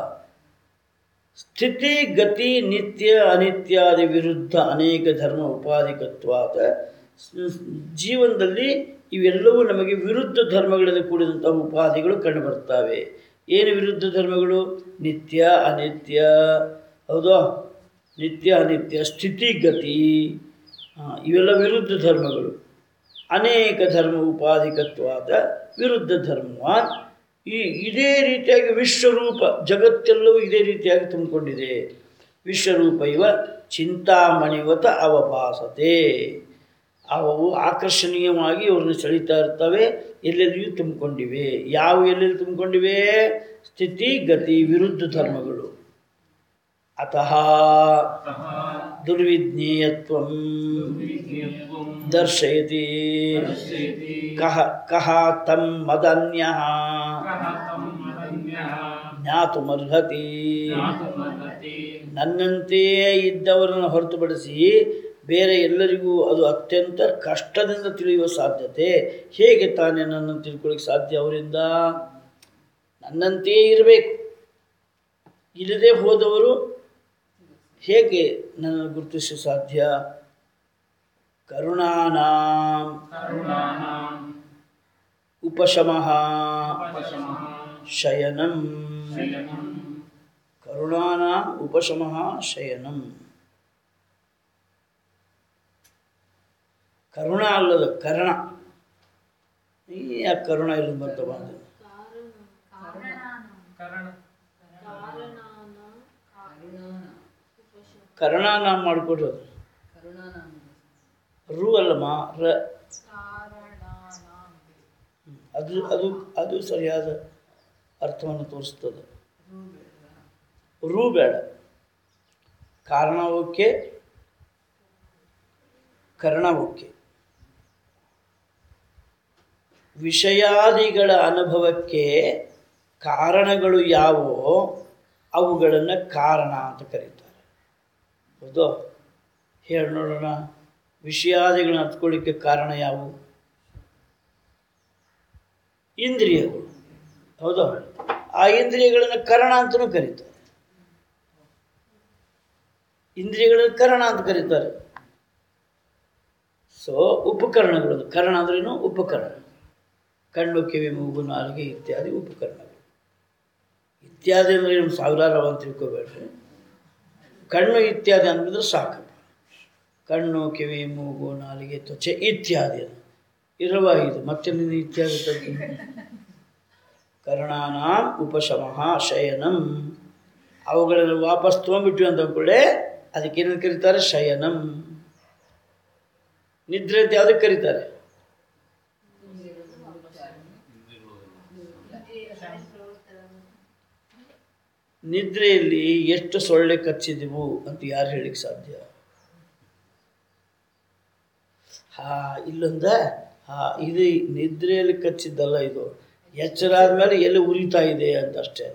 S1: ಸ್ಥಿತಿ ಗತಿ ನಿತ್ಯ ಅನಿತ್ಯಾದಿ ವಿರುದ್ಧ ಅನೇಕ ಧರ್ಮ ಉಪಾಧಿಕತ್ವಾದ ಜೀವನದಲ್ಲಿ ಇವೆಲ್ಲವೂ ನಮಗೆ ವಿರುದ್ಧ ಧರ್ಮಗಳಿಂದ ಕೂಡಿದಂಥ ಉಪಾಧಿಗಳು ಕಂಡುಬರ್ತವೆ ಏನು ವಿರುದ್ಧ ಧರ್ಮಗಳು ನಿತ್ಯ ಅನಿತ್ಯ ಹೌದಾ ನಿತ್ಯ ಅನಿತ್ಯ ಸ್ಥಿತಿ ಗತಿ ಆ, ಇವೆಲ್ಲ ವಿರುದ್ಧ ಧರ್ಮಗಳು ಅನೇಕ ಧರ್ಮ ಉಪಾಧಿಕತ್ವಾದ ವಿರುದ್ಧ ಧರ್ಮವಾನ್ ಈ ಇದೇ ರೀತಿಯಾಗಿ ವಿಶ್ವರೂಪ ಜಗತ್ತೆಲ್ಲವೂ ಇದೇ ರೀತಿಯಾಗಿ ತುಂಬಿಕೊಂಡಿದೆ ವಿಶ್ವರೂಪ ಇವ ಚಿಂತಾಮಣಿವತ ಅವಭಾಸತೆ ಅವು ಆಕರ್ಷಣೀಯವಾಗಿ ಅವ್ರನ್ನ ಸೆಳೀತಾ ಇರ್ತವೆ ಎಲ್ಲೆಲ್ಲಿಯೂ ತುಂಬಿಕೊಂಡಿವೆ ಯಾವ ಎಲ್ಲೆಲ್ಲಿ ತುಂಬಿಕೊಂಡಿವೆ ಸ್ಥಿತಿ ಗತಿ ವಿರುದ್ಧ ಧರ್ಮಗಳು ಅತಃ
S2: अतः
S1: ದುರ್ವಿಜ್ಞೇಯತ್ವಂ
S2: विज्ञत्वं
S1: ದರ್ಶಯತಿ
S2: दर्शयति
S1: ಕಹ ಕಹ ತಂ ಮದನ್ಯಃ
S2: कः तं मदन्यः
S1: ಜ್ಞಾತುಮರ್ಹತಿ
S2: ज्ञातुमर्हति
S1: ನನ್ನಂತೆಯೇ ಇದ್ದವರನ್ನು ಹೊರತುಪಡಿಸಿ ಬೇರೆ ಎಲ್ಲರಿಗೂ ಅದು ಅತ್ಯಂತ ಕಷ್ಟದಿಂದ ತಿಳಿಯುವ ಸಾಧ್ಯತೆ ಹೇಗೆ ತಾನೇ ನನ್ನನ್ನು ತಿಳ್ಕೊಳ್ಳಿಕ್ಕೆ ಸಾಧ್ಯ ಅವರಿಂದ ನನ್ನಂತೆಯೇ ಇರಬೇಕು ಇಲ್ಲದೆ ಹೋದವರು ಹೇಗೆ ನನ್ನನ್ನು ಗುರುತಿಸಲು ಸಾಧ್ಯ ಕರುಣಾನಾಂ
S2: करुणानाम्
S1: ಉಪಶಮಃ
S2: उपशमः
S1: ಶಯನಂ
S2: शयनम्
S1: ಕರುಣಾನಾಂ ಉಪಶಮಃ ಶಯನಂ ಕರುಣ ಅಲ್ಲದ ಕರ್ಣ ಈ ಯಾಕೆ ಕರುಣ ಇಲ್ಲ ಬಂತ ಬಂದ ಕರುಣಾನಾಂ ಮಾಡಿಕೊಡೋದು ರು ಅಲ್ಲಮ್ಮ ರ ಹ್ಮ್. ಅದು ಅದು ಅದು ಸರಿಯಾದ ಅರ್ಥವನ್ನು ತೋರಿಸ್ತದೆ ರು ಬೇಡ ಕಾರಣ ಓಕೆ ಕರ್ಣ ಓಕೆ ವಿಷಯಾದಿಗಳ ಅನುಭವಕ್ಕೆ ಕಾರಣಗಳು ಯಾವುವೋ ಅವುಗಳನ್ನು ಕಾರಣ ಅಂತ ಕರೀತಾರೆ ಹೌದು ಹೇಳಿ ನೋಡೋಣ ವಿಷಯಾದಿಗಳನ್ನ ಹತ್ಕೊಳ್ಳಿಕ್ಕೆ ಕಾರಣ ಯಾವುವು ಇಂದ್ರಿಯಗಳು ಹೌದಾ ಆ ಇಂದ್ರಿಯಗಳನ್ನು ಕರಣ ಅಂತಲೂ ಕರೀತಾರೆ ಇಂದ್ರಿಯಗಳನ್ನು ಕರಣ ಅಂತ ಕರೀತಾರೆ ಸೊ ಉಪಕರಣಗಳು ಕರಣ ಅಂದ್ರೇನು ಉಪಕರಣ ಕಣ್ಣು ಕಿವಿ ಮೂಗು ನಾಲಿಗೆ ಇತ್ಯಾದಿ ಉಪಕರಣಗಳು ಇತ್ಯಾದಿ ಅಂದರೆ ನಿಮ್ಮ ಸಾವಿರಾರು ಅವ ಅಂತ ತಿಳ್ಕೊಬೇಡ್ರಿ ಕಣ್ಣು ಇತ್ಯಾದಿ ಅಂದ್ಬಿದ್ರೆ ಸಾಕು ಕಣ್ಣು ಕಿವಿ ಮೂಗು ನಾಲಿಗೆ ತ್ವಚೆ ಇತ್ಯಾದಿ ಅದು ಇರುವ ಇದು ಮತ್ತೆ ನೀನು ಇತ್ಯಾದಿ ತರ್ತೀನಿ ಕರ್ಣಾನಾಂ ಉಪಶಮಃ ಶಯನಂ ಅವುಗಳನ್ನು ವಾಪಸ್ ತೊಗೊಂಡ್ಬಿಟ್ವಿ ಅಂತ ಅಂದ್ಕೊಳ್ಳೆ ಅದಕ್ಕೇನು ಕರೀತಾರೆ ಶಯನಂ ನಿದ್ರೆ ಅಂತ ಯಾವುದಕ್ಕೆ ಕರೀತಾರೆ ನಿದ್ರೆಯಲ್ಲಿ ಎಷ್ಟು ಸೊಳ್ಳೆ ಕಚ್ಚಿದೆವು ಅಂತ ಯಾರು ಹೇಳಿಕ್ಕೆ ಸಾಧ್ಯ ಹಾ ಇಲ್ಲೊಂದ ಹಾ ಇದು ನಿದ್ರೆಯಲ್ಲಿ ಕಚ್ಚಿದ್ದಲ್ಲ ಇದು ಎಚ್ಚರ ಆದ್ಮೇಲೆ ಎಲ್ಲಿ ಉರಿತಾ ಇದೆ ಅಂತ ಅಷ್ಟೇ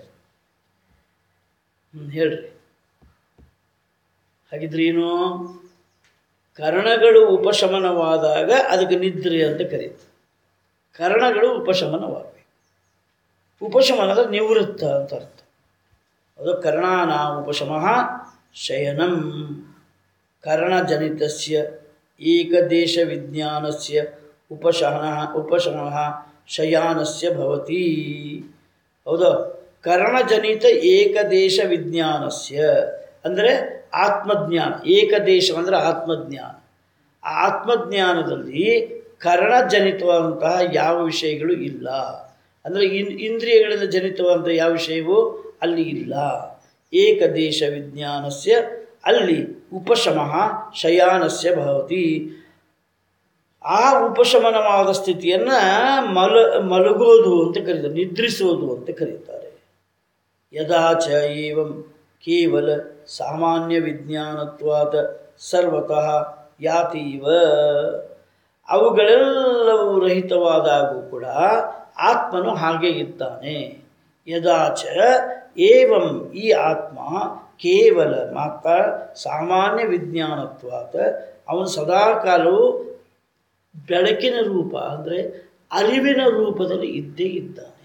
S1: ಹ್ಞೂ ಹೇಳ್ರಿ ಹಾಗಿದ್ರೆ ಏನು ಕರ್ಣಗಳು ಉಪಶಮನವಾದಾಗ ಅದಕ್ಕೆ ನಿದ್ರೆ ಅಂತ ಕರೀತಾರೆ ಕರ್ಣಗಳು ಉಪಶಮನವಾಗಬೇಕು ಉಪಶಮನದ ನಿವೃತ್ತ ಅಂತ ಅರ್ಥ ಅದು ಕರ್ಣಾನ ಉಪಶಮಃ ಶಯನಂ ಕರ್ಣಜನಿತಸ್ಯ ಏಕದೇಶ ವಿಜ್ಞಾನಸ್ಯ ಉಪಶಮನ ಉಪಶಮಃ ಶಯಾನಸ್ಯ ಭವತಿ ಹೌದಾ ಕರ್ಣಜನಿತ ಏಕದೇಶ ವಿಜ್ಞಾನಸ್ಯ ಅಂದರೆ ಆತ್ಮಜ್ಞಾನ ಏಕದೇಶ ಅಂದರೆ ಆತ್ಮಜ್ಞಾನ ಆ ಆತ್ಮಜ್ಞಾನದಲ್ಲಿ ಕರ್ಣಜನಿತವಾದಂತಹ ಯಾವ ವಿಷಯಗಳು ಇಲ್ಲ ಅಂದರೆ ಇನ್ ಇಂದ್ರಿಯಗಳಿಂದ ಜನಿತವಾದಂಥ ಯಾವ ವಿಷಯವೂ ಅಲ್ಲಿ ಇಲ್ಲ ಏಕದೇಶ ವಿಜ್ಞಾನಸ್ಯ ಅಲ್ಲಿ ಉಪಶಮಃ ಶಯಾನಸ್ಯ ಭವತಿ ಆ ಉಪಶಮನವಾದ ಸ್ಥಿತಿಯನ್ನು ಮಲ ಮಲಗೋದು ಅಂತ ಕರೀತಾರೆ ನಿದ್ರಿಸೋದು ಅಂತ ಕರೀತಾರೆ ಯದಾ ಚ ಏವಂ ಕೇವಲ ಸಾಮಾನ್ಯ ವಿಜ್ಞಾನತ್ವಾದ ಸರ್ವತಃ ಯಾತೀವ ಅವುಗಳೆಲ್ಲವೂ ರಹಿತವಾದಾಗೂ ಕೂಡ ಆತ್ಮನು ಹಾಗೆ ಇದ್ದಾನೆ ಯದಾಚ ಏವಂ ಈ ಆತ್ಮ ಕೇವಲ ಮಾತ್ರ ಸಾಮಾನ್ಯ ವಿಜ್ಞಾನತ್ವಾದ ಅವನು ಸದಾಕಾಲವೂ ಬೆಳಕಿನ ರೂಪ ಅಂದರೆ ಅರಿವಿನ ರೂಪದಲ್ಲಿ ಇದ್ದೇ ಇದ್ದಾನೆ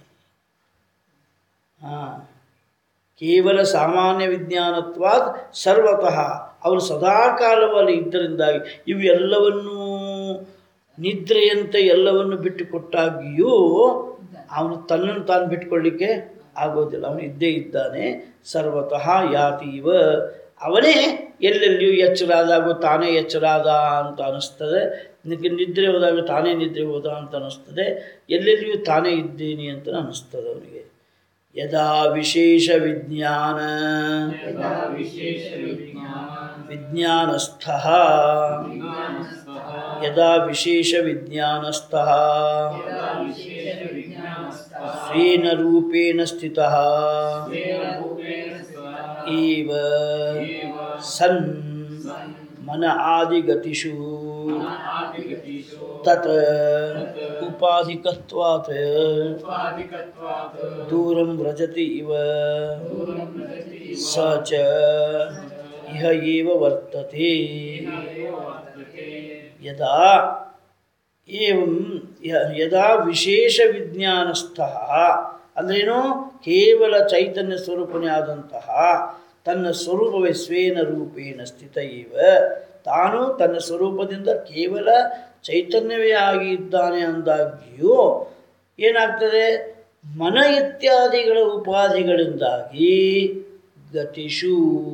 S1: ಹಾಂ ಕೇವಲ ಸಾಮಾನ್ಯ ವಿಜ್ಞಾನತ್ವಾದ್ ಸರ್ವತಃ ಅವರು ಸದಾಕಾಲವಲ್ಲಿ ಇದ್ದರಿಂದಾಗಿ ಇವು ಎಲ್ಲವನ್ನೂ ನಿದ್ರೆಯಂತೆ ಎಲ್ಲವನ್ನು ಬಿಟ್ಟು ಕೊಟ್ಟಾಗಿಯೂ ಅವನು ತನ್ನನ್ನು ತಾನು ಬಿಟ್ಕೊಳ್ಳಿಕ್ಕೆ ಆಗೋದಿಲ್ಲ ಅವನು ಇದ್ದೇ ಇದ್ದಾನೆ ಸರ್ವತಃ ಯಾತೀವ ಅವನೇ ಎಲ್ಲೆಲ್ಲಿಯೂ ಎಚ್ಚರಾದಾಗ ತಾನೇ ಎಚ್ಚರಾದ ಅಂತ ಅನಿಸ್ತದೆ ನಿನಗೆ ನಿದ್ರೆ ಹೋದಾಗ ತಾನೇ ನಿದ್ರೆ ಹೋದ ಅಂತ ಅನಿಸ್ತದೆ ಎಲ್ಲೆಲ್ಲಿಯೂ ತಾನೇ ಇದ್ದೀನಿ ಅಂತ ಅನಿಸ್ತದೆ ಅವನಿಗೆ ಯದಾ ವಿಶೇಷ ವಿಜ್ಞಾನ
S2: ಯದಾ ವಿಶೇಷ ವಿಜ್ಞಾನ
S1: ವಿಜ್ಞಾನಸ್ಥಃ
S2: ವಿಜ್ಞಾನಸ್ಥಃ
S1: ಯದಾ ವಿಶೇಷ ವಿಜ್ಞಾನಸ್ಥಃ
S2: ಯದಾ ವಿಶೇಷ ವಿಜ್ಞಾನಸ್ಥಃ
S1: ಸ್ವೇನ ರೂಪೇಣ ಸ್ಥಿತಃ
S2: ಸ್ವೇನ ರೂಪೇಣ ಸ್ವಃ
S1: ಏವ
S2: ಏವ
S1: ಸನ್ ಮನ ಆದಿಗತಿಷು
S2: ಆದಿಗತಿಷು
S1: ತತ್ ಉಪಾಧಿಕತ್ವಾತ್
S2: ಉಪಾಧಿಕತ್ವಾತ್
S1: ದೂರಂ ವ್ರಜತಿ ಇವ
S2: ದೂರಂ ಭಜತಿ
S1: ಸ ಚ ಇಹ ಏವ ವರ್ತತೆ
S2: ಏವ ವರ್ತತೆ
S1: ಯದಾ ಏವಂ ಯ- ಯದಾ ವಿಶೇಷ ವಿಜ್ಞಾನಸ್ಥಃ ಅಂದ್ರೇನು ಕೇವಲ ಚೈತನ್ಯ ಸ್ವರೂಪನೇ ಆದಂತಹ ತನ್ನ ಸ್ವರೂಪವೇ ಸ್ವೇನ ರೂಪೇಣ ಸ್ಥಿತ ಇವ ತಾನು ತನ್ನ ಸ್ವರೂಪದಿಂದ ಕೇವಲ ಚೈತನ್ಯವೇ ಆಗಿ ಇದ್ದಾನೆ ಅಂದಾಗ್ಯೂ ಏನಾಗ್ತದೆ ಮನ ಇತ್ಯಾದಿಗಳ ಉಪಾಧಿಗಳಿಂದಾಗಿ ಗತಿಷು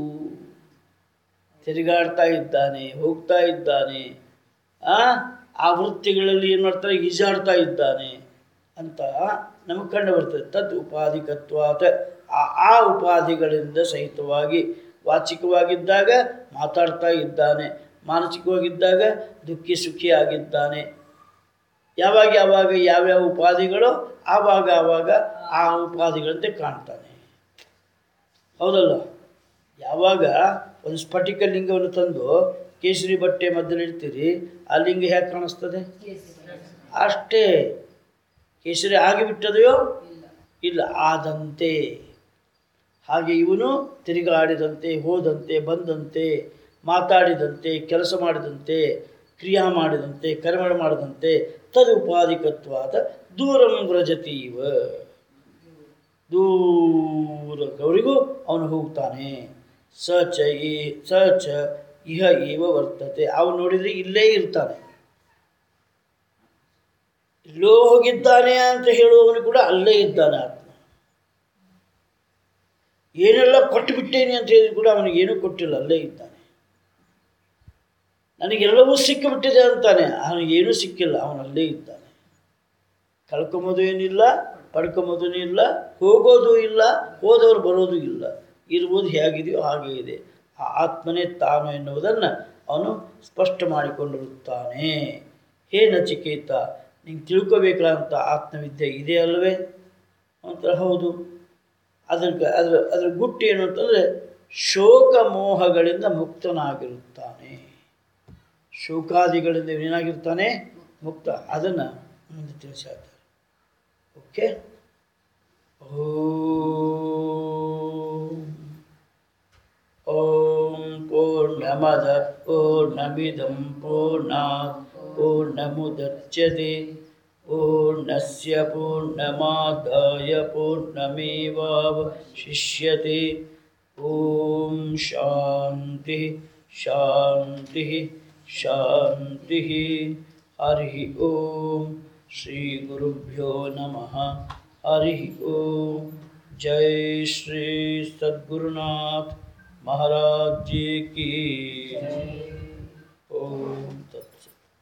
S1: ತಿರುಗಾಡ್ತಾ ಇದ್ದಾನೆ ಹೋಗ್ತಾ ಇದ್ದಾನೆ ಆ ಆ ವೃತ್ತಿಗಳಲ್ಲಿ ಏನು ಮಾಡ್ತಾರೆ ಈಜಾಡ್ತಾ ಇದ್ದಾನೆ ಅಂತ ನಮಗೆ ಕಂಡು ಬರ್ತದೆ ತದ್ ಉಪಾಧಿಕತ್ವಾತ ಆ ಆ ಉಪಾಧಿಗಳಿಂದ ಸಹಿತವಾಗಿ ವಾಚಿಕವಾಗಿದ್ದಾಗ ಮಾತಾಡ್ತಾ ಇದ್ದಾನೆ ಮಾನಸಿಕವಾಗಿದ್ದಾಗ ದುಃಖಿ ಸುಖಿ ಆಗಿದ್ದಾನೆ ಯಾವಾಗ ಯಾವಾಗ ಯಾವ್ಯಾವ ಉಪಾಧಿಗಳು ಆವಾಗ ಆವಾಗ ಆ ಉಪಾಧಿಗಳಂತೆ ಕಾಣ್ತಾನೆ ಹೌದಲ್ಲ ಯಾವಾಗ ಒಂದು ಸ್ಫಟಿಕ ಲಿಂಗವನ್ನು ತಂದು ಕೇಸರಿ ಬಟ್ಟೆ ಮಧ್ಯದಲ್ಲಿ ಇಡ್ತೀರಿ ಆ ಲಿಂಗ ಹೇಗೆ ಕಾಣಿಸ್ತದೆ ಅಷ್ಟೇ ಕೇಸರಿ ಆಗಿಬಿಟ್ಟದೆಯೋ ಇಲ್ಲ ಆದಂತೆ ಹಾಗೆ ಇವನು ತಿರುಗಾಡಿದಂತೆ ಹೋದಂತೆ ಬಂದಂತೆ ಮಾತಾಡಿದಂತೆ ಕೆಲಸ ಮಾಡಿದಂತೆ ಕ್ರಿಯಾ ಮಾಡಿದಂತೆ ಕರ್ಮ ಮಾಡಿದಂತೆ ತದುಪಾಧಿಕತ್ವಾದ ದೂರಂ ವ್ರಜತಿ ಇವ ದೂರದವರೆಗೂ ಅವನು ಹೋಗ್ತಾನೆ ಸ ಚ ಈ ಸ ಚ ಇಹ ಇವ ವರ್ತತೆ ಅವನು ನೋಡಿದರೆ ಇಲ್ಲೇ ಇರ್ತಾನೆ ಇಲ್ಲೋ ಹೋಗಿದ್ದಾನೆ ಅಂತ ಹೇಳುವವನು ಕೂಡ ಅಲ್ಲೇ ಇದ್ದಾನೆ ಆತ್ಮ ಏನೆಲ್ಲ ಕೊಟ್ಟು ಬಿಟ್ಟೇನೆ ಅಂತ ಹೇಳಿದ್ರು ಕೂಡ ಅವನಿಗೆ ಏನೂ ಕೊಟ್ಟಿಲ್ಲ ಅಲ್ಲೇ ಇದ್ದಾನೆ ನನಗೆಲ್ಲವೂ ಸಿಕ್ಕಿಬಿಟ್ಟಿದೆ ಅಂತಾನೆ ಅವನಿಗೇನೂ ಸಿಕ್ಕಿಲ್ಲ ಅವನು ಅಲ್ಲೇ ಇದ್ದಾನೆ ಕಳ್ಕೊಂಬೋದು ಏನಿಲ್ಲ ಪಡ್ಕೊಂಬೋದು ಇಲ್ಲ ಹೋಗೋದು ಇಲ್ಲ ಹೋದವರು ಬರೋದು ಇಲ್ಲ ಇರುವುದು ಹೇಗಿದೆಯೋ ಹಾಗೆ ಇದೆ ಆ ಆತ್ಮನೇ ತಾನು ಎನ್ನುವುದನ್ನು ಅವನು ಸ್ಪಷ್ಟ ಮಾಡಿಕೊಂಡಿರುತ್ತಾನೆ ಹೇ ನಚಿಕೇತ ನಿಂಗೆ ತಿಳ್ಕೋಬೇಕಾದಂಥ ಆತ್ಮವಿದ್ಯೆ ಇದೆ ಅಲ್ವೇ ಅಂತ ಹೌದು ಅದ್ರ ಅದ್ರ ಅದ್ರ ಗುಟ್ಟು ಏನು ಅಂತಂದರೆ ಶೋಕ ಮೋಹಗಳಿಂದ ಮುಕ್ತನಾಗಿರುತ್ತಾನೆ ಶೋಕಾದಿಗಳಿಂದ ಏನಾಗಿರ್ತಾನೆ ಮುಕ್ತ ಅದನ್ನು ಮುಂದೆ ತಿಳಿಸಿ ಹೇಳ್ತಾರೆ ಓಕೆ ಓಂ ಓಂ ಪೂರ್ಣಮದ ಪೂರ್ಣಮಿದಂ ಪೂರ್ಣಾತ್ ಪೂರ್ಣಮುದಚ್ಯತೆ ಪೂರ್ಣಸ್ಯ ಪೂರ್ಣಮಾದಾಯ ಪೂರ್ಣಮೇವಾವಶಿಷ್ಯತೆ ಓಂ ಶಾಂತಿ ಶಾಂತಿ ಶಾಂತಿ ಹರಿ ಓಂ ಶ್ರೀ ಗುರುಭ್ಯೋ ನಮಃ ಹರಿ ಓಂ जय श्री सद्गुरुनाथ महाराज जी की ओम